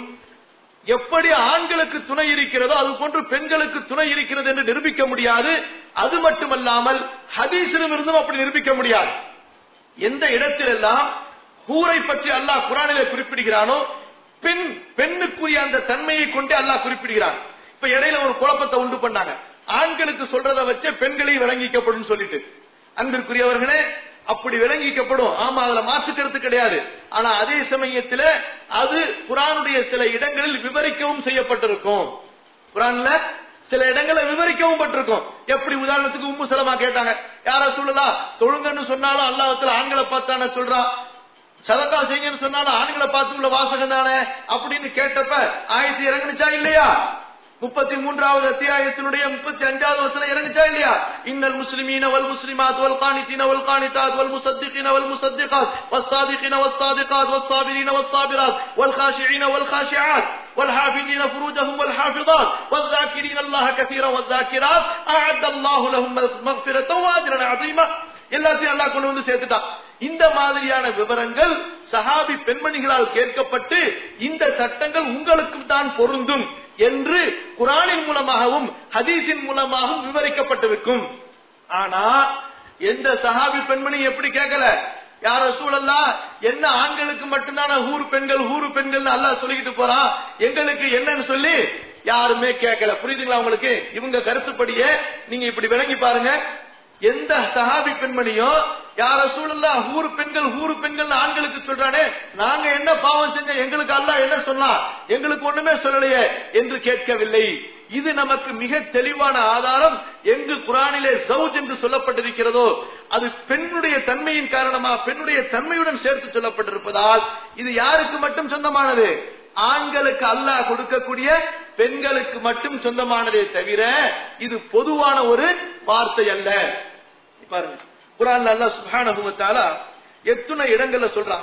எப்படி ஆண்களுக்கு துணை இருக்கிறதோ அது போன்று பெண்களுக்கு துணை இருக்கிறது என்று நிரூபிக்க முடியாது அது மட்டுமல்லாமல் ஹதீஸிலும் இருந்தும் அப்படி நிரூபிக்க முடியாது எந்த இடத்திலெல்லாம் ஹூரை பற்றி அல்லாஹ் குரானிலே குறிப்பிடுகிறானோ பெண் பெண்ணுக்குரிய அந்த தன்மையை கொண்டே அல்லாஹ் குறிப்பிடுகிறான் இப்ப இடையில ஒரு குழப்பத்தை உண்டு பண்ணாங்க ஆண்களுக்கு சொல்றதை வச்சு பெண்களை விளங்கிக்கப்படும் சொல்லிட்டு அன்பிற்குரியவர்களே அப்படி விளங்கிக்கப்படும் ஆமா அதுல மாற்று கருத்து கிடையாது ஆனா அதே சமயத்துல அது குரானுடைய சில இடங்களில் விவரிக்கவும் செய்யப்பட்டிருக்கும் குரான்ல சில இடங்களை விவரிக்கவும் பட்டிருக்கும் எப்படி உதாரணத்துக்கு உம்மு சலமா கேட்டாங்க யார சொல்லலாம் தொழுங்கன்னு சொன்னாலும் அல்லாஹத்துல ஆண்களை பார்த்தானே சொல்றா சதக்கா செய்யுங்கன்னு சொன்னாலும் ஆண்களை பார்த்து உள்ள வாசகம் தானே அப்படின்னு கேட்டப்ப ஆயத்தி இறங்குச்சா இல்லையா முப்பத்தி மூன்றாவது அத்தியாயத்தினுடைய முப்பத்தி அஞ்சாவது வசனம் இறங்குச்சா இல்லையா இன்னல் முஸ்லிமீன வல் முஸ்லிமாத் வல் காணித்தீன வல் காணித்தாத் வல் முசத்திகின வல் முசத்திகாத் والصادقين والصادقات والصابرين والصابرات والخاشعين والخاشعات والحافظين فروجهم والحافظات والذاكرين الله كثيرا والذاكرات أعد الله لهم مغفرة وأجرا عظيما எல்லாத்தையும் அல்லாஹ் கொண்டு வந்து சேர்த்துட்டான் இந்த மாதிரியான விவரங்கள் சஹாபி பெண்மணிகளால் கேட்கப்பட்டு இந்த சட்டங்கள் உங்களுக்கும் தான் பொருந்தும் என்று குரானின் மூலமாகவும் ஹதீஸின் மூலமாகவும் விவரிக்கப்பட்டிருக்கும் ஆனா எந்த சஹாபி பெண்மணி எப்படி கேட்கல யார சூழல்லா என்ன ஆண்களுக்கு மட்டும்தான ஊர் பெண்கள் ஊரு பெண்கள் அல்லாஹ் சொல்லிக்கிட்டு போறான் எங்களுக்கு என்னன்னு சொல்லி யாருமே கேட்கல புரியுதுங்களா உங்களுக்கு இவங்க கருத்துப்படியே நீங்க இப்படி விளங்கி பாருங்க எந்த சஹாபி பெண்மணியோ யார சூழல்லா ஊரு பெண்கள் ஊரு பெண்கள் ஆண்களுக்கு சொல்றானே நாங்க என்ன பாவம் செஞ்ச எங்களுக்கு அல்லாஹ் என்ன சொன்னா எங்களுக்கு ஒண்ணுமே சொல்லலையே என்று கேட்கவில்லை இது நமக்கு மிக தெளிவான ஆதாரம் எங்கு குரானிலே சவுஜ் என்று சொல்லப்பட்டிருக்கிறதோ அது பெண்ணுடைய தன்மையின் காரணமா பெண்ணுடைய தன்மையுடன் சேர்த்து சொல்லப்பட்டிருப்பதால் இது யாருக்கு மட்டும் சொந்தமானது ஆண்களுக்கு அல்லாஹ் கொடுக்கக்கூடிய பெண்களுக்கு மட்டும் சொந்தமானதே தவிர இது பொதுவான ஒரு வார்த்தை அல்ல பாருங்க குரான் அல்லாஹ் சுப்ஹானஹு வ தஆலா எத்தனை இடங்கள்ல சொல்றான்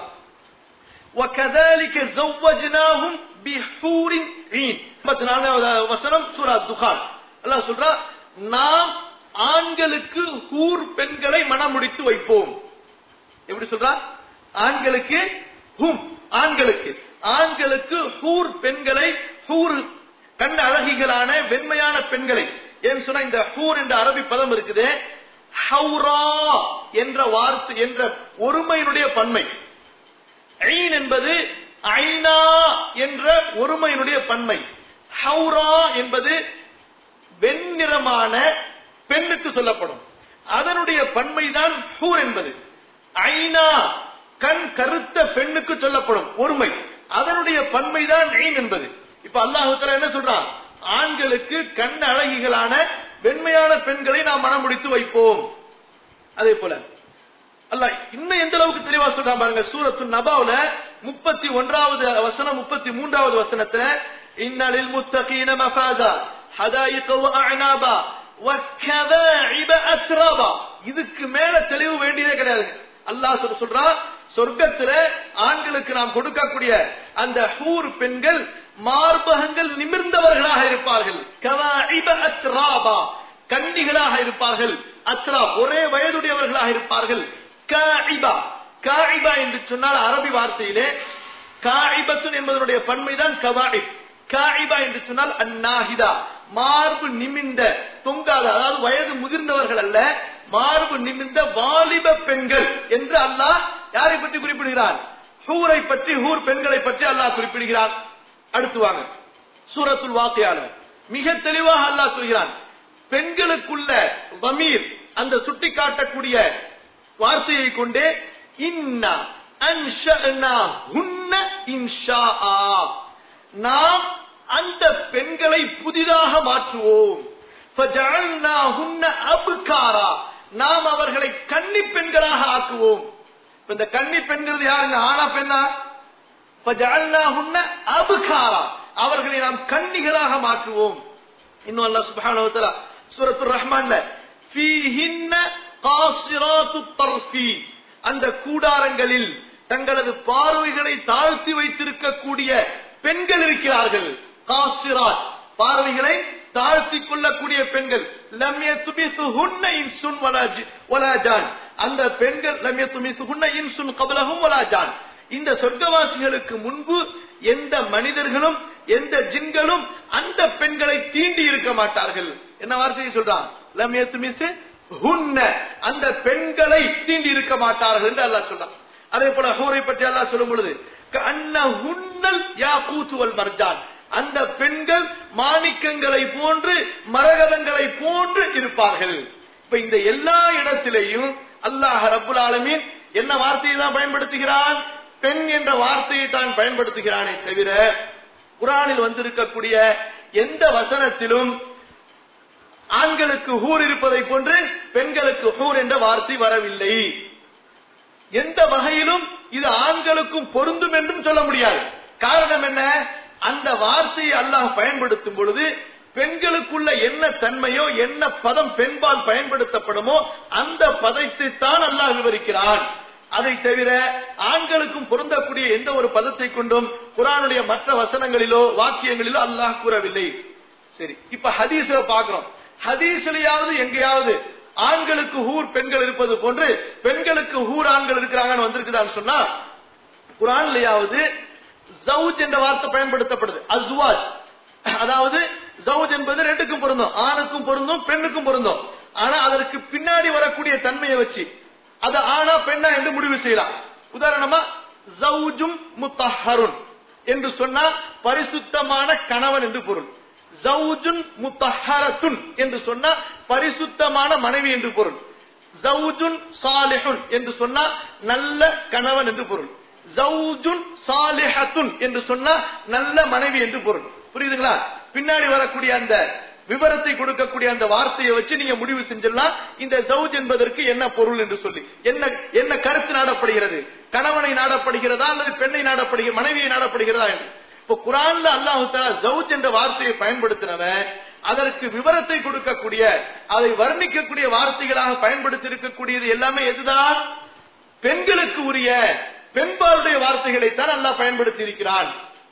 وكذلك زوجناهم بحور عين 54 வசனம் சூரா துகான் அல்லாஹ் சொல்றா நாம் ஆண்களுக்கு ஹூர் பெண்களை மணமுடித்து வைப்போம் எப்படி சொல்றா ஆண்களுக்கு ஹூம் ஆண்களுக்கு ஆண்களுக்கு ஹூர் பெண்களை ஹூர் கண் அழகிகளான வெண்மையான பெண்களை ஏன் சொன்னா இந்த ஹூர் என்ற அரபி பதம் இருக்குது ஹவுரா என்ற வார்த்தை என்ற ஒருமையினுடைய பன்மை ஐன் என்பது ஐனா என்ற ஒருமையினுடைய பன்மை ஹவுரா என்பது வெண்ணிறமான பெண்ணுக்கு சொல்லப்படும் அதனுடைய பன்மைதான் ஹூர் என்பது ஐனா கண் கருத்த பெண்ணுக்கு சொல்லப்படும் ஒருமை அதனுடைய பன்மைதான் ஐன் என்பது இப்ப அல்லாஹு தஆலா என்ன சொல்றான் ஆண்களுக்கு கண் அழகிகளான வெண்மையான பெண்களை நாம் மனம் முடித்து வைப்போம் அதே போல அல்ல இன்னும் எந்த அளவுக்கு தெளிவா சொல்றான் பாருங்க சூரத்து நபாவுல முப்பத்தி ஒன்றாவது வசனம் முப்பத்தி மூன்றாவது வசனத்துல இன்னலில் முத்தகீன மஃபாதா ஹதாயிக வஅனாபா வக்கவாஇப அத்ராபா இதுக்கு மேல தெளிவு வேண்டியதே கிடையாது அல்லாஹ் சொல்ற சொல்றான் சொர்க்கத்துல ஆண்களுக்கு நாம் கொடுக்கக்கூடிய அந்த ஹூர் பெண்கள் மார்பகங்கள் நிமிர்ந்தவர்களாக இருப்பார்கள் கவாஇப அத்ராபா கன்னிகளாக இருப்பார்கள் அத்ரா ஒரே வயதுடையவர்களாக இருப்பார்கள் காஇபா காஇபா என்று சொன்னால் அரபி வார்த்தையிலே காஇபத்துன் என்பதனுடைய பன்மைதான் கவாஇப் காஇபா என்று சொன்னால் அந்நாஹிதா மார்பு நிமிந்த தொங்காத அதாவது வயது முதிர்ந்தவர்கள் அல்ல மார்பு நிமிந்த வாலிப பெண்கள் என்று அல்லாஹ் யாரை பற்றி குறிப்பிடுகிறார் ஹூரை பற்றி ஹூர் பெண்களை பற்றி அல்லாஹ் குறிப்பிடுகிறார் அடுத்து வாங்க சூரத்துல் வாக்கியால மிக தெளிவாக அல்லாஹ் சொல்கிறான் பெண்களுக்குள்ள வமீர் அந்த சுட்டி காட்டக்கூடிய வார்த்தையை கொண்டே இன்னா அன்ஷஅனா ஹுன்ன இன்ஷாஆ நாம் அந்த பெண்களை புதிதாக மாற்றுவோம் ஃபஜஅல்னாஹுன்ன அப்காரா நாம் அவர்களை கன்னி பெண்களாக ஆக்குவோம் இப்ப இந்த கன்னி பெண்கிறது யாருங்க ஆனா பெண்ணா ஃபஜஅல்னாஹுன்ன அப்காரா அவர்களை நாம் கன்னிகளாக மாற்றுவோம் இன்னும் அல்லாஹ் சுப்ஹானஹு வ தஆலா சூரத்துர் ரஹ்மான்ல ஃபீஹின்ன காசிராத்து தர்ஃபி அந்த கூடாரங்களில் தங்களது பார்வைகளை தாழ்த்தி வைத்திருக்கக்கூடிய பெண்கள் இருக்கிறார்கள் காசிராத் பார்வைகளை தாழ்த்தி கொள்ளக்கூடிய பெண்கள் லம்ய துமிசுஹுன்ன இன்சுன் வலாஜி- வலாஜான் அந்த பெண்கள் லம்ய துமிசுஹுன்ன இன்சுன் கபலஹும் வலாஜான் இந்த சொர்க்கவாசிகளுக்கு முன்பு எந்த மனிதர்களும் எந்த ஜின்களும் அந்த பெண்களை தீண்டி இருக்க மாட்டார்கள் என்ன வார்த்தையை சொல்றான் லம்ய துமிசு ஹுன்ன அந்த பெண்களை தீண்டி இருக்க மாட்டார்கள் என்று அல்லாஹ் சொல்றான் அதே போல ஹூரை பற்றி அல்லாஹ் சொல்லும் பொழுது ஹுன்னல் யா கூத்துவல் மர்ஜான் அந்த பெண்கள் மாணிக்கங்களை போன்று மரகதங்களை போன்று இருப்பார்கள் இப்ப இந்த எல்லா இடத்திலேயும் அல்லாஹ் ரப்புல் ஆலமீன் என்ன வார்த்தையை தான் பயன்படுத்துகிறான் பெண் என்ற வார்த்தையை தான் பயன்படுத்துகிறானே தவிர குரானில் வந்திருக்கக்கூடிய எந்த வசனத்திலும் ஆண்களுக்கு ஹூர் இருப்பதை போன்று பெண்களுக்கு ஹூர் என்ற வார்த்தை வரவில்லை எந்த வகையிலும் இது ஆண்களுக்கும் பொருந்தும் என்றும் சொல்ல முடியாது காரணம் என்ன அந்த வார்த்தையை அல்லாஹ் பயன்படுத்தும் பொழுது பெண்களுக்குள்ள என்ன தன்மையோ என்ன பதம் பெண்பால் பயன்படுத்தப்படுமோ அந்த பதத்தை தான் அல்லாஹ் விவரிக்கிறான் அதை தவிர ஆண்களுக்கும் பொருந்தக்கூடிய எந்த ஒரு பதத்தை கொண்டும் குரானுடைய மற்ற வசனங்களிலோ வாக்கியங்களிலோ அல்லாஹ் கூறவில்லை சரி இப்ப ஹதீஸ்ல பாக்குறோம் ஹதீஸ்லயாவது எங்கேயாவது ஆண்களுக்கு ஹூர் பெண்கள் இருப்பது போன்று பெண்களுக்கு ஹூர் ஆண்கள் இருக்கிறாங்கன்னு வந்திருக்குதான்னு சொன்னா குரான்லயாவது ஜவுஜ் என்ற வார்த்தை பயன்படுத்தப்படுது அஸ்வாஜ் அதாவது ஜவுஜ் என்பது ரெண்டுக்கும் பொருந்தும் ஆணுக்கும் பொருந்தும் பெண்ணுக்கும் பொருந்தும் ஆனா அதற்கு பின்னாடி வரக்கூடிய தன்மையை வச்சு அது ஆனா பெண்ணா என்று முடிவு செய்யலாம் உதாரணமா ஜவுஜும் முத்தஹருன் என்று சொன்னா பரிசுத்தமான கணவன் என்று பொருள் ஜவுஜுன் முத்தஹரத்துன் என்று சொன்னா பரிசுத்தமான மனைவி என்று பொருள் ஜவுஜுன் சாலிஹுன் என்று சொன்னா நல்ல கணவன் என்று பொருள் ஜவுஜுன் சாலிஹத்துன் என்று சொன்னா நல்ல மனைவி என்று பொருள் புரியுதுங்களா பின்னாடி வரக்கூடிய அந்த விவரத்தை கொடுக்கக்கூடிய அந்த வார்த்தையை வச்சு நீங்க முடிவு செஞ்சிடலாம் இந்த ஜவுஜ் என்பதற்கு என்ன பொருள் என்று சொல்லி என்ன என்ன கருத்து நாடப்படுகிறது கணவனை நாடப்படுகிறதா அல்லது பெண்ணை நாடப்படுகிற மனைவியை நாடப்படுகிறதா என்று இப்ப குரான்ல அல்லாஹு தஆலா ஜவுஜ் என்ற வார்த்தையை பயன்படுத்தினவன் அதற்கு விவரத்தை கொடுக்கக்கூடிய அதை வர்ணிக்கக்கூடிய வார்த்தைகளாக பயன்படுத்தி இருக்கக்கூடியது எல்லாமே எதுதான் பெண்களுக்கு உரிய பெண்பாளுடைய வார்த்தைகளைத்தான் அல்லாஹ் பயன்படுத்தி இருக்கிறான்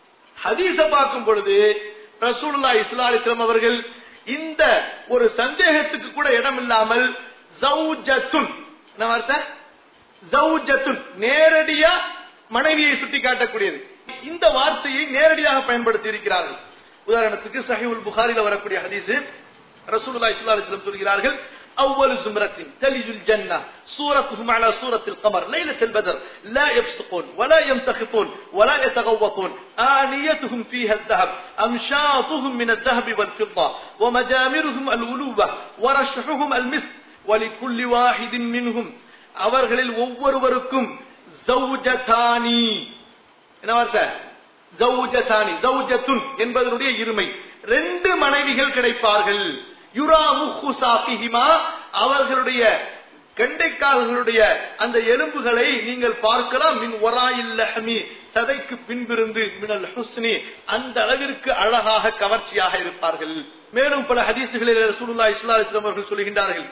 ஹதீஸ பார்க்கும் பொழுது ரசூலுல்லா இஸ்லா அலிஸ்லாம் அவர்கள் இந்த ஒரு சந்தேகத்துக்கு கூட இடம் இல்லாமல் ஜவுஜத்துன் என்ன வார்த்தை ஜவுஜத்துன் நேரடியா மனைவியை சுட்டி காட்டக்கூடியது இந்த வார்த்தையை நேரடியாக பயன்படுத்தி இருக்கிறார்கள் உதாரணத்துக்கு சஹிவுல் புகாரில வரக்கூடிய ஹதீஸ் ரசூலுல்லாஹி ஸல்லல்லாஹு அலைஹி வஸல்லம் சொல்கிறார்கள் أول زمرة تلج الجنة صورتهم على صورة القمر ليلة البدر لا يفسقون ولا يمتخطون ولا يتغوطون آنيتهم فيها الذهب أمشاطهم من الذهب والفضة ومجامرهم الولوبة ورشحهم المسك ولكل واحد منهم அவர்களில் ஒவ்வொருவருக்கும் ஜௌஜதானி என்ன வார்த்தை ஜௌஜதானி ஜௌஜத்துன் என்பதனுடைய இருமை ரெண்டு மனைவிகள் கிடைப்பார்கள் யுரா முஹு சாபிஹிமா அவர்களுடைய கெண்டைக்கால்களுடைய அந்த எலும்புகளை நீங்கள் பார்க்கலாம் மின் ஒராயில் லஹமி சதைக்கு பின்பிருந்து மினல் ஹுஸ்னி அந்த அளவிற்கு அழகாக கவர்ச்சியாக இருப்பார்கள் மேலும் பல ஹதீசுகளில் ரசூலுல்லாஹி ஸல்லல்லாஹு அலைஹி வஸல்லம் அவர்கள் சொல்கின்றார்கள்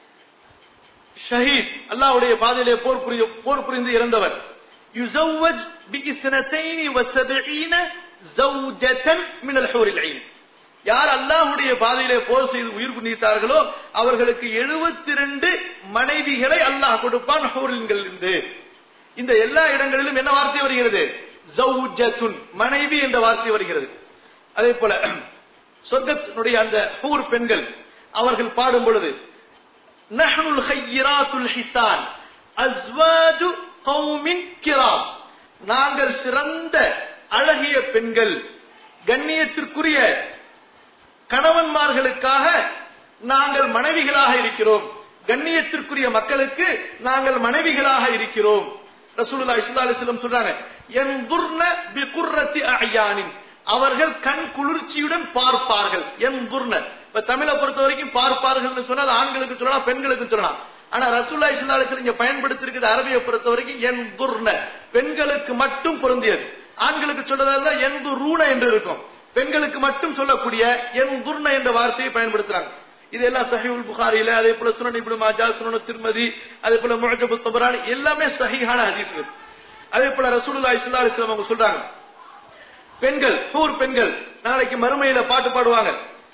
ஷஹீத் அல்லாஹ்வுடைய பாதையிலே போர் புரிய போர் புரிந்து இறந்தவர் யுஸவ்வஜ் பிஇஸ்னத்தைன் வஸபீன ஜௌஜத்தன் மினல் ஹூரில் ஐன் யார் அல்லாஹ்வுடைய பாதையிலே போர் செய்து உயிர் நீத்தார்களோ அவர்களுக்கு 72 மனைவிகளை அல்லாஹ் கொடுப்பான் ஹூரின்கள் இருந்து இந்த எல்லா இடங்களிலும் என்ன வார்த்தை வருகிறது ஜௌஜத்துன் மனைவி என்ற வார்த்தை வருகிறது அதே போல சொர்க்கத்தினுடைய அந்த ஹூர் பெண்கள் அவர்கள் பாடும் பொழுது நஹ்னுல் ஹையிராத்துல் ஹிசான் அஸ்வாஜு கௌமின் கிராம் நாங்கள் சிறந்த அழகிய பெண்கள் கண்ணியத்திற்குரிய கணவன்மார்களுக்காக நாங்கள் மனைவிகளாக இருக்கிறோம் கண்ணியத்திற்குரிய மக்களுக்கு நாங்கள் மனைவிகளாக இருக்கிறோம் ரசூலுல்லாஹி ஸல்லல்லாஹு அலைஹி வஸல்லம் சொல்றாங்க யன்துர்ன பிகுர்ரத்தி அயானின் அவர்கள் கண் குளிர்ச்சியுடன் பார்ப்பார்கள் என்துர்ன இப்ப தமிழை பொறுத்த வரைக்கும் பார்ப்பார்கள் சொன்னா அது ஆண்களுக்கு சொல்லலாம் பெண்களுக்கு சொல்லலாம் ஆனா ரசூல்லா இஸ்லாலத்தில் இங்க பயன்படுத்திருக்கிறது அரபியை பொறுத்த வரைக்கும் என்துர்ன பெண்களுக்கு மட்டும் பொருந்தியது ஆண்களுக்கு சொல்றதா இருந்தா எந்து ரூண என்று இருக்கும் பெண்களுக்கு மட்டும் சொல்லக்கூடிய என் துர்ண என்ற வார்த்தையை பயன்படுத்துறாங்க இதெல்லாம் சஹிவுல் புகாரில அதே போல சுனன் இப்னு மாஜா சுனன் திருமதி அதே போல முஅஜபு தபரான் எல்லாமே சஹீஹான ஹதீஸ்கள் அதே போல ரசூலுல்லாஹி ஸல்லல்லாஹு அலைஹி வஸல்லம் அவங்க சொல்றாங்க பெண்கள் ஹூர் பெண்கள் நாளைக்கு மறுமையில பாட்டு பாடுவாங்க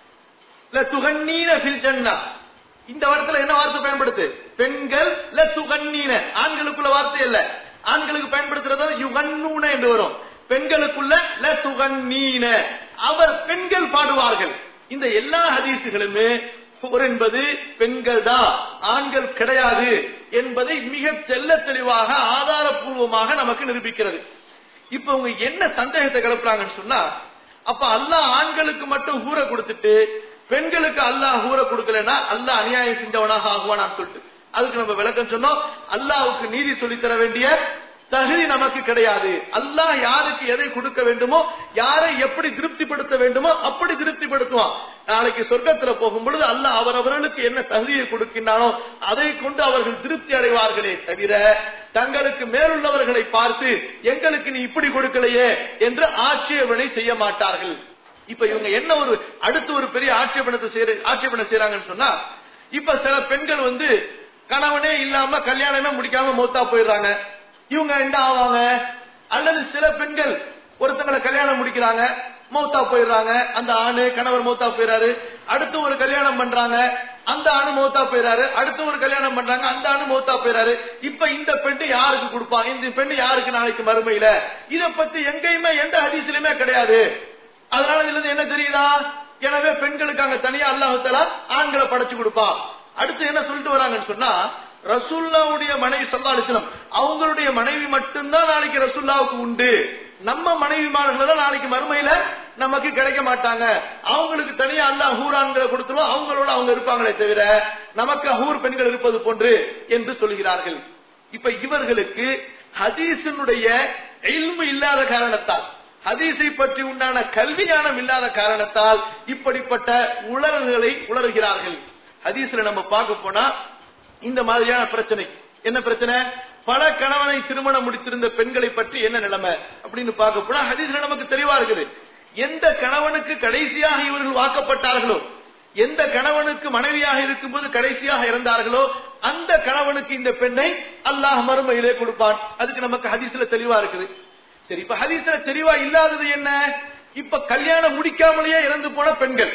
ல துகன்னீன ஃபில் ஜன்னா இந்த வார்த்தையில என்ன வார்த்தை பயன்படுத்து பெண்கள் ல துகன்னீன ஆண்களுக்குள்ள வார்த்தை இல்ல ஆண்களுக்கு பயன்படுத்துறது யுகன்னூன என்று வரும் பெண்களுக்குள்ள ல துகன்னீன அவர் பெண்கள் பாடுவார்கள் இந்த எல்லா ஹதீசுகளுமே போர் என்பது பெண்கள் தான் ஆண்கள் கிடையாது என்பதை மிக தெல்ல தெளிவாக ஆதாரபூர்வமாக நமக்கு நிரூபிக்கிறது இப்ப உங்க என்ன சந்தேகத்தை கிளப்புறாங்கன்னு சொன்னா அப்ப அல்லாஹ் ஆண்களுக்கு மட்டும் ஹூர கொடுத்துட்டு பெண்களுக்கு அல்லாஹ் ஹூர கொடுக்கலன்னா அல்லாஹ் அநியாயம் செஞ்சவனாக ஆகுவானான்னு சொல்லிட்டு அதுக்கு நம்ம விளக்கம் சொன்னோம் அல்லாஹ்வுக்கு நீதி சொல்லித் தர வேண்டிய தகுதி நமக்கு கிடையாது அல்லாஹ் யாருக்கு எதை கொடுக்க வேண்டுமோ யாரை எப்படி திருப்திப்படுத்த வேண்டுமோ அப்படி திருப்திப்படுத்துவான் நாளைக்கு சொர்க்கத்துல போகும் பொழுது அல்லாஹ் அவரவர்களுக்கு என்ன தகுதியை கொடுக்கின்றானோ அதை கொண்டு அவர்கள் திருப்தி அடைவார்களே தவிர தங்களுக்கு மேலுள்ளவர்களை பார்த்து எங்களுக்கு நீ இப்படி கொடுக்கலையே என்று ஆட்சேபனை செய்ய மாட்டார்கள் இப்ப இவங்க என்ன ஒரு அடுத்து ஒரு பெரிய ஆட்சேபனத்தை செய்ய ஆட்சேபனை செய்யறாங்கன்னு சொன்னா இப்ப சில பெண்கள் வந்து கணவனே இல்லாம கல்யாணமே முடிக்காம மௌத்தா போயிடுறாங்க இவங்க என்ன ஆவாங்க அல்லது சில பெண்கள் ஒருத்தங்களை கல்யாணம் முடிக்கிறாங்க மௌத்தா போயிடுறாங்க அந்த ஆணு கணவர் மௌத்தா போயிறாரு அடுத்து ஒரு கல்யாணம் பண்றாங்க அந்த ஆணு மௌத்தா போயிறாரு அடுத்து ஒரு கல்யாணம் பண்றாங்க அந்த ஆணு மௌத்தா போயிறாரு இப்ப இந்த பெண்ணு யாருக்கு கொடுப்பான் இந்த பெண்ணு யாருக்கு நாளைக்கு மறுமையில இத பத்தி எங்கேயுமே எந்த ஹதீஸ்லயுமே கிடையாது அதனால இதுல இருந்து என்ன தெரியுதா எனவே பெண்களுக்கு அங்க தனியா அல்லாஹால ஆண்களை படைச்சு கொடுப்பா அடுத்து என்ன சொல்லிட்டு வராங்கன்னு சொன்னா ரசுல்லாவுடைய மனைவி சல்லா அலிஸ்லாம் அவங்களுடைய மனைவி மட்டும்தான் நாளைக்கு ரசுல்லாவுக்கு உண்டு நம்ம மனைவிமார்கள் நாளைக்கு மறுமையில நமக்கு கிடைக்க மாட்டாங்க அவங்களுக்கு தனியா அல்லாஹ் ஹூரான்களை கொடுத்துருவோம் அவங்களோட அவங்க இருப்பாங்களே தவிர நமக்கு ஹூர் பெண்கள் இருப்பது போன்று என்று சொல்கிறார்கள் இப்ப இவர்களுக்கு ஹதீஸினுடைய இல்மு இல்லாத காரணத்தால் ஹதீஸை பற்றி உண்டான கல்வி ஞானம் இல்லாத காரணத்தால் இப்படிப்பட்ட உளறுகளை உளறுகிறார்கள் ஹதீஸ்ல நம்ம பார்க்க போனா இந்த மாதிரியான பிரச்சனை என்ன பிரச்சனை பல கணவனை திருமணம் முடித்திருந்த பெண்களை பற்றி என்ன நிலைமை அப்படின்னு பார்க்க போனா ஹதீஸ்ல நமக்கு தெளிவா இருக்குது எந்த கணவனுக்கு கடைசியாக இவர்கள் வாக்கப்பட்டார்களோ எந்த கணவனுக்கு மனைவியாக இருக்கும்போது கடைசியாக இறந்தார்களோ அந்த கணவனுக்கு இந்த பெண்ணை அல்லாஹ் மறுமையிலே கொடுப்பான் அதுக்கு நமக்கு ஹதீஸ்ல தெளிவா இருக்குது சரி இப்ப ஹதீஸ்ல தெளிவா இல்லாதது என்ன இப்ப கல்யாணம் முடிக்காமலேயே இறந்து போன பெண்கள்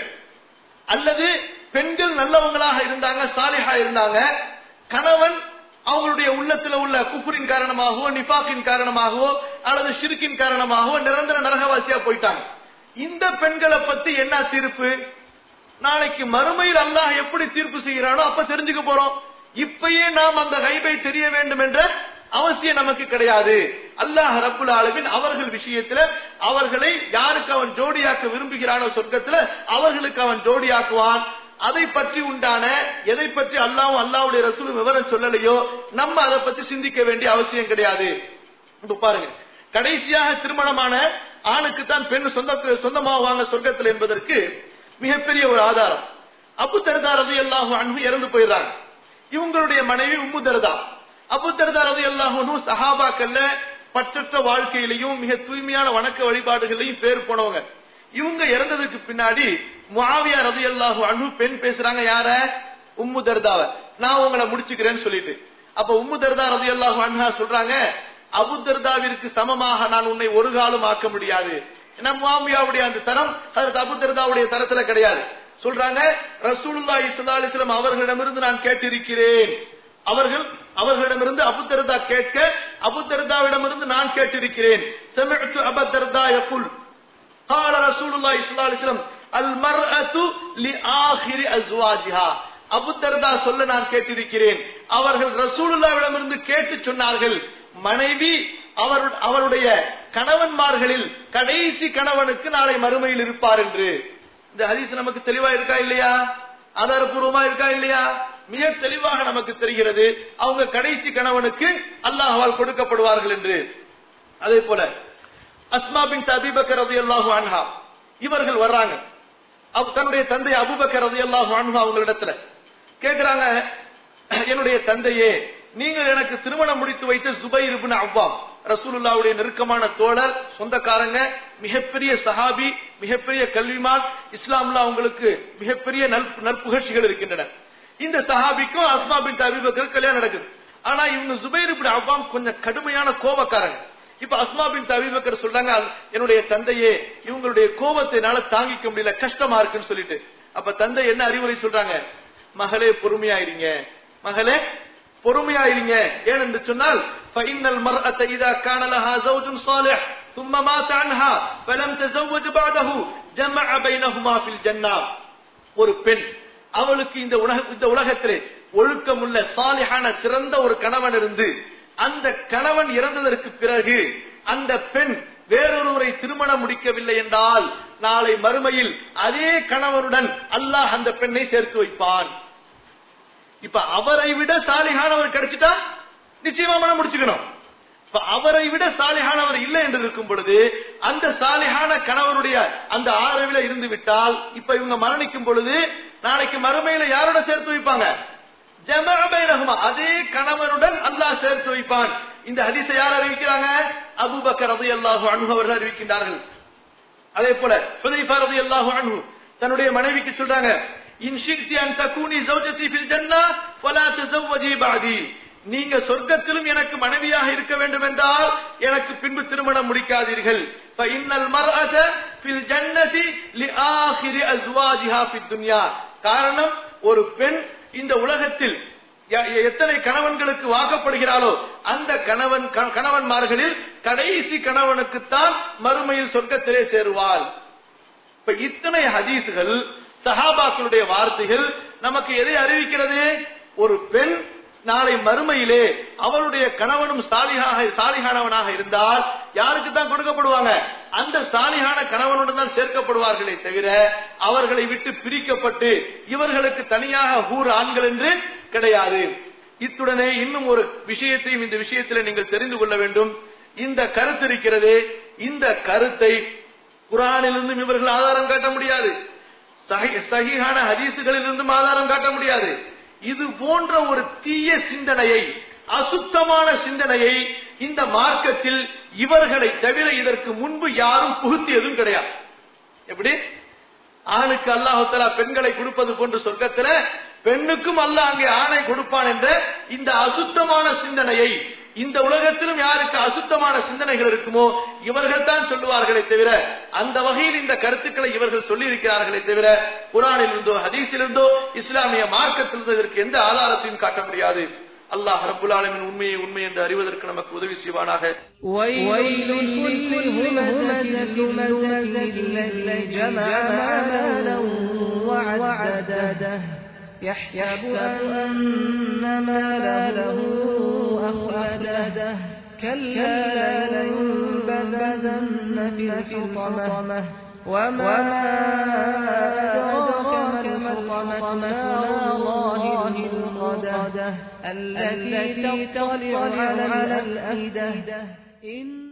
அல்லது பெண்கள் நல்லவங்களாக இருந்தாங்க சாலிஹா இருந்தாங்க கணவன் அவங்களுடைய உள்ளத்துல உள்ள குஃபுரின் காரணமாகவோ நிபாக்கின் காரணமாகவோ அல்லது ஷிருக்கின் காரணமாகவோ நிரந்தர நரகவாசியா போயிட்டாங்க இந்த பெண்களை பத்தி என்ன தீர்ப்பு நாளைக்கு மறுமையில் அல்லாஹ் எப்படி தீர்ப்பு செய்கிறானோ அப்ப தெரிஞ்சுக்க போறோம் இப்பயே நாம் அந்த கைபை தெரிய வேண்டும் என்ற அவசியம் நமக்கு கிடையாது அல்லாஹ் ரப்புல் ஆலமின் அவர்கள் விஷயத்துல அவர்களை யாருக்கு அவன் ஜோடியாக்க விரும்புகிறானோ சொர்க்கத்துல அவர்களுக்கு அவன் ஜோடியாக்குவான் அதை பற்றி உண்டான எதை பற்றி அல்லாவும் அல்லாவுடைய ரசூலும் விவரம் சொல்லலையோ நம்ம அதை பத்தி சிந்திக்க வேண்டிய அவசியம் கிடையாது இப்ப பாருங்க கடைசியாக திருமணமான ஆணுக்கு தான் பெண் சொந்த சொந்தமாவாங்க சொர்க்கத்தில் என்பதற்கு மிகப்பெரிய ஒரு ஆதாரம் அபு தர்தா ரதி அல்லாஹு அன்பு இறந்து போயிடுறாங்க இவங்களுடைய மனைவி உம்மு தர்தா அபு தர்தா ரதி அல்லாஹு சஹாபாக்கல்ல பற்றற்ற வாழ்க்கையிலையும் மிக தூய்மையான வணக்க வழிபாடுகளையும் பேர் போனவங்க இவங்க இறந்ததுக்கு பின்னாடி முஆவியா ரதி அல்லாஹு அன்பு பெண் பேசுறாங்க யார உம்மு தர்தாவ நான் உங்களை முடிச்சுக்கிறேன்னு சொல்லிட்டு அப்ப உம்மு தர்தா ரதி அல்லாஹு அன்ஹா சொல்றாங்க அபு தர்தாவிற்கு சமமாக நான் உன்னை ஒரு காலம் ஆக்க முடியாது ஏன்னா முஆவியாவுடைய அந்த தரம் அதற்கு அபு தர்தாவுடைய தரத்துல கிடையாது சொல்றாங்க ரசூலுல்லாஹி ஸல்லல்லாஹு அலைஹி வஸல்லம் அவர்களிடமிருந்து நான் கேட்டிருக்கிறேன் அவர்கள் அவர்களிடமிருந்து அபு தர்தா கேட்க அபு தர்தாவிடமிருந்து நான் கேட்டிருக்கிறேன் சமிஅத்து அபு தர்தா யகுல் قال رسول الله صلى الله عليه وسلم المرأة لآخر أزواجها அபு தர்தா சொல்ல நான் கேட்டிருக்கிறேன் அவர்கள் ரசூலுல்லாவிடமிருந்து கேட்டு சொன்னார்கள் மனைவி அவர் அவருடைய கணவன்மார்களில் கடைசி கணவனுக்கு நாளை மறுமையில் இருப்பார் என்று இந்த ஹதீஸ் நமக்கு தெளிவா இருக்கா இல்லையா ஆதாரபூர்வமா இருக்கா இல்லையா மிக தெளிவாக நமக்கு தெரிகிறது அவங்க கடைசி கணவனுக்கு அல்லாஹ்வால் கொடுக்கப்படுவார்கள் என்று அதே போல அஸ்மா பின் அபிபக்கர் ரதி அல்லாஹு அன்ஹா இவர்கள் வர்றாங்க அவ- தன்னுடைய தந்தை அபுபக்கர் ரதி அல்லாஹு அன்ஹா அவங்களிடத்துல கேக்குறாங்க என்னுடைய தந்தையே நீங்கள் எனக்கு திருமணம் முடித்து வைத்த சுபைர் இப்னு அவ்வாம் ரசூலுல்லாவுடைய நெருக்கமான தோழர் சொந்தக்காரங்க மிகப்பெரிய சஹாபி மிகப்பெரிய கல்விமான் இஸ்லாம்ல அவங்களுக்கு மிகப்பெரிய நற்பு- நற்புகழ்ச்சிகள் இருக்கின்றன இந்த சஹாபிக்கும் அஸ்மா பின் அபிபக்கர் கல்யாணம் நடக்குது ஆனா இவங்க சுபைர் இப்னு அவ்வாம் கொஞ்சம் கடுமையான கோபக்காரங்க இப்ப அஸ்மா பின் அபிபக்கர் சொல்றாங்க என்னுடைய தந்தையே இவங்களுடைய கோபத்தை என்னால தாங்கிக்க முடியல கஷ்டமா இருக்குன்னு சொல்லிட்டு அப்ப தந்தை என்ன அறிவுரை சொல்றாங்க மகளே பொறுமையாயிருங்க மகளே பொறுமையாயிருங்க ஏனென்று சொன்னால் فإن المرأة إذا كان لها زوج صالح ثم مات عنها فلم تزوج بعده جمع بينهما في الجنة ஒரு பெண் அவளுக்கு இந்த உலக இந்த உலகத்திலே ஒழுக்கமுள்ள சாலிஹான சிறந்த ஒரு கணவன் இருந்து அந்த கணவன் இறந்ததற்கு பிறகு அந்த பெண் வேறொருவரை திருமணம் முடிக்கவில்லை என்றால் நாளை மறுமையில் அதே கணவனுடன் அல்லாஹ் அந்த பெண்ணை சேர்த்து வைப்பான் இப்ப அவரை விட சாலிகானவர் கிடைச்சிட்டா நிச்சயமா மனம் முடிச்சுக்கணும் இப்ப அவரை விட சாலிகானவர் இல்லை என்று இருக்கும் பொழுது அந்த சாலிகான கணவருடைய அந்த ஆதரவில இருந்து விட்டால் இப்ப இவங்க மரணிக்கும் பொழுது நாளைக்கு மறுமையில யாரோட சேர்த்து வைப்பாங்க ஜமஅ பைனஹுமா அதே கணவனுடன் அல்லாஹ் சேர்த்து வைப்பான் இந்த ஹதீஸை யார் அறிவிக்கிறாங்க அபூபக்கர் ரலியல்லாஹு அன்ஹு அவர்கள் அறிவிக்கின்றார்கள் அதே போல ஹுதைஃபா ரலியல்லாஹு அன்ஹு தன்னுடைய மனைவிக்கு சொல்றாங்க இன் ஷிக்தி அன் தகூனி ஜௌஜதி ஃபில் ஜன்னah ஃபலா தஸவ்வஜி பஅதி நீங்க சொர்க்கத்திலும் எனக்கு மனைவியாக இருக்க வேண்டும் என்றால் எனக்கு பின்பு திருமணம் முடிக்காதீர்கள் ஃபஇன்னல் மர்அத ஃபில் ஜன்னதி லிஆகிரி அஸ்வாஜிஹா ஃபித் துன்யா காரணம் ஒரு பெண் இந்த உலகத்தில் ய- எத்தனை கணவன்களுக்கு வாக்கப்படுகிறாளோ அந்த கணவன் க- கணவன்மார்களில் கடைசி கணவனுக்குத்தான் மறுமையில் சொர்க்கத்திலே சேருவாள் இப்ப இத்தனை ஹதீஸ்கள் சஹாபாக்களுடைய வார்த்தைகள் நமக்கு எதை அறிவிக்கிறது ஒரு பெண் நாளை மறுமையிலே அவளுடைய கணவனும் சாலிகாக சாலிகானவனாக இருந்தால் யாருக்கு தான் கொடுக்கப்படுவாங்க அந்த சாலிகான கணவனுடன் தான் சேர்க்கப்படுவார்களே தவிர அவர்களை விட்டு பிரிக்கப்பட்டு இவர்களுக்கு தனியாக ஹூர் ஆண்கள் என்று கிடையாது இத்துடனே இன்னும் ஒரு விஷயத்தையும் இந்த விஷயத்தில் நீங்கள் தெரிந்து கொள்ள வேண்டும் இந்த கருத்து இருக்கிறதே இந்த கருத்தை குரானிலிருந்தும் இவர்கள் ஆதாரம் காட்ட முடியாது சஹி- சஹீஹான ஹதீசுகளிலிருந்தும் ஆதாரம் காட்ட முடியாது இது போன்ற ஒரு தீய சிந்தனையை அசுத்தமான சிந்தனையை இந்த மார்க்கத்தில் இவர்களை தவிர இதற்கு முன்பு யாரும் புகுத்தியதும் கிடையாது எப்படி ஆணுக்கு அல்லாஹாலா பெண்களை கொடுப்பது போன்று சொர்க்கத்துல பெண்ணுக்கும் அல்லாஹ் அங்கே ஆணை கொடுப்பான் என்ற இந்த அசுத்தமான சிந்தனையை இந்த உலகத்திலும் யாருக்கு அசுத்தமான சிந்தனைகள் இருக்குமோ இவர்கள் தான் சொல்லுவார்களே தவிர அந்த வகையில் இந்த கருத்துக்களை இவர்கள் சொல்லி இருக்கிறார்களே தவிர குரானில் இருந்தோ ஹதீஸில் இருந்தோ இஸ்லாமிய மார்க்கத்திலிருந்தோ இதற்கு எந்த ஆதாரத்தையும் காட்ட முடியாது அல்லாஹ் ரப்புல் ஆலமின் உண்மையை உண்மை என்று அறிவதற்கு நமக்கு உதவி செய்வானாக ويل لكل همزة لمزة الذي جمع مالا وعدده يحسب أن ماله أخلده كلا لينبذن في الحطمة وما أدراك ما الحطمة نار الله المقدة التي تطلع على الأفئدة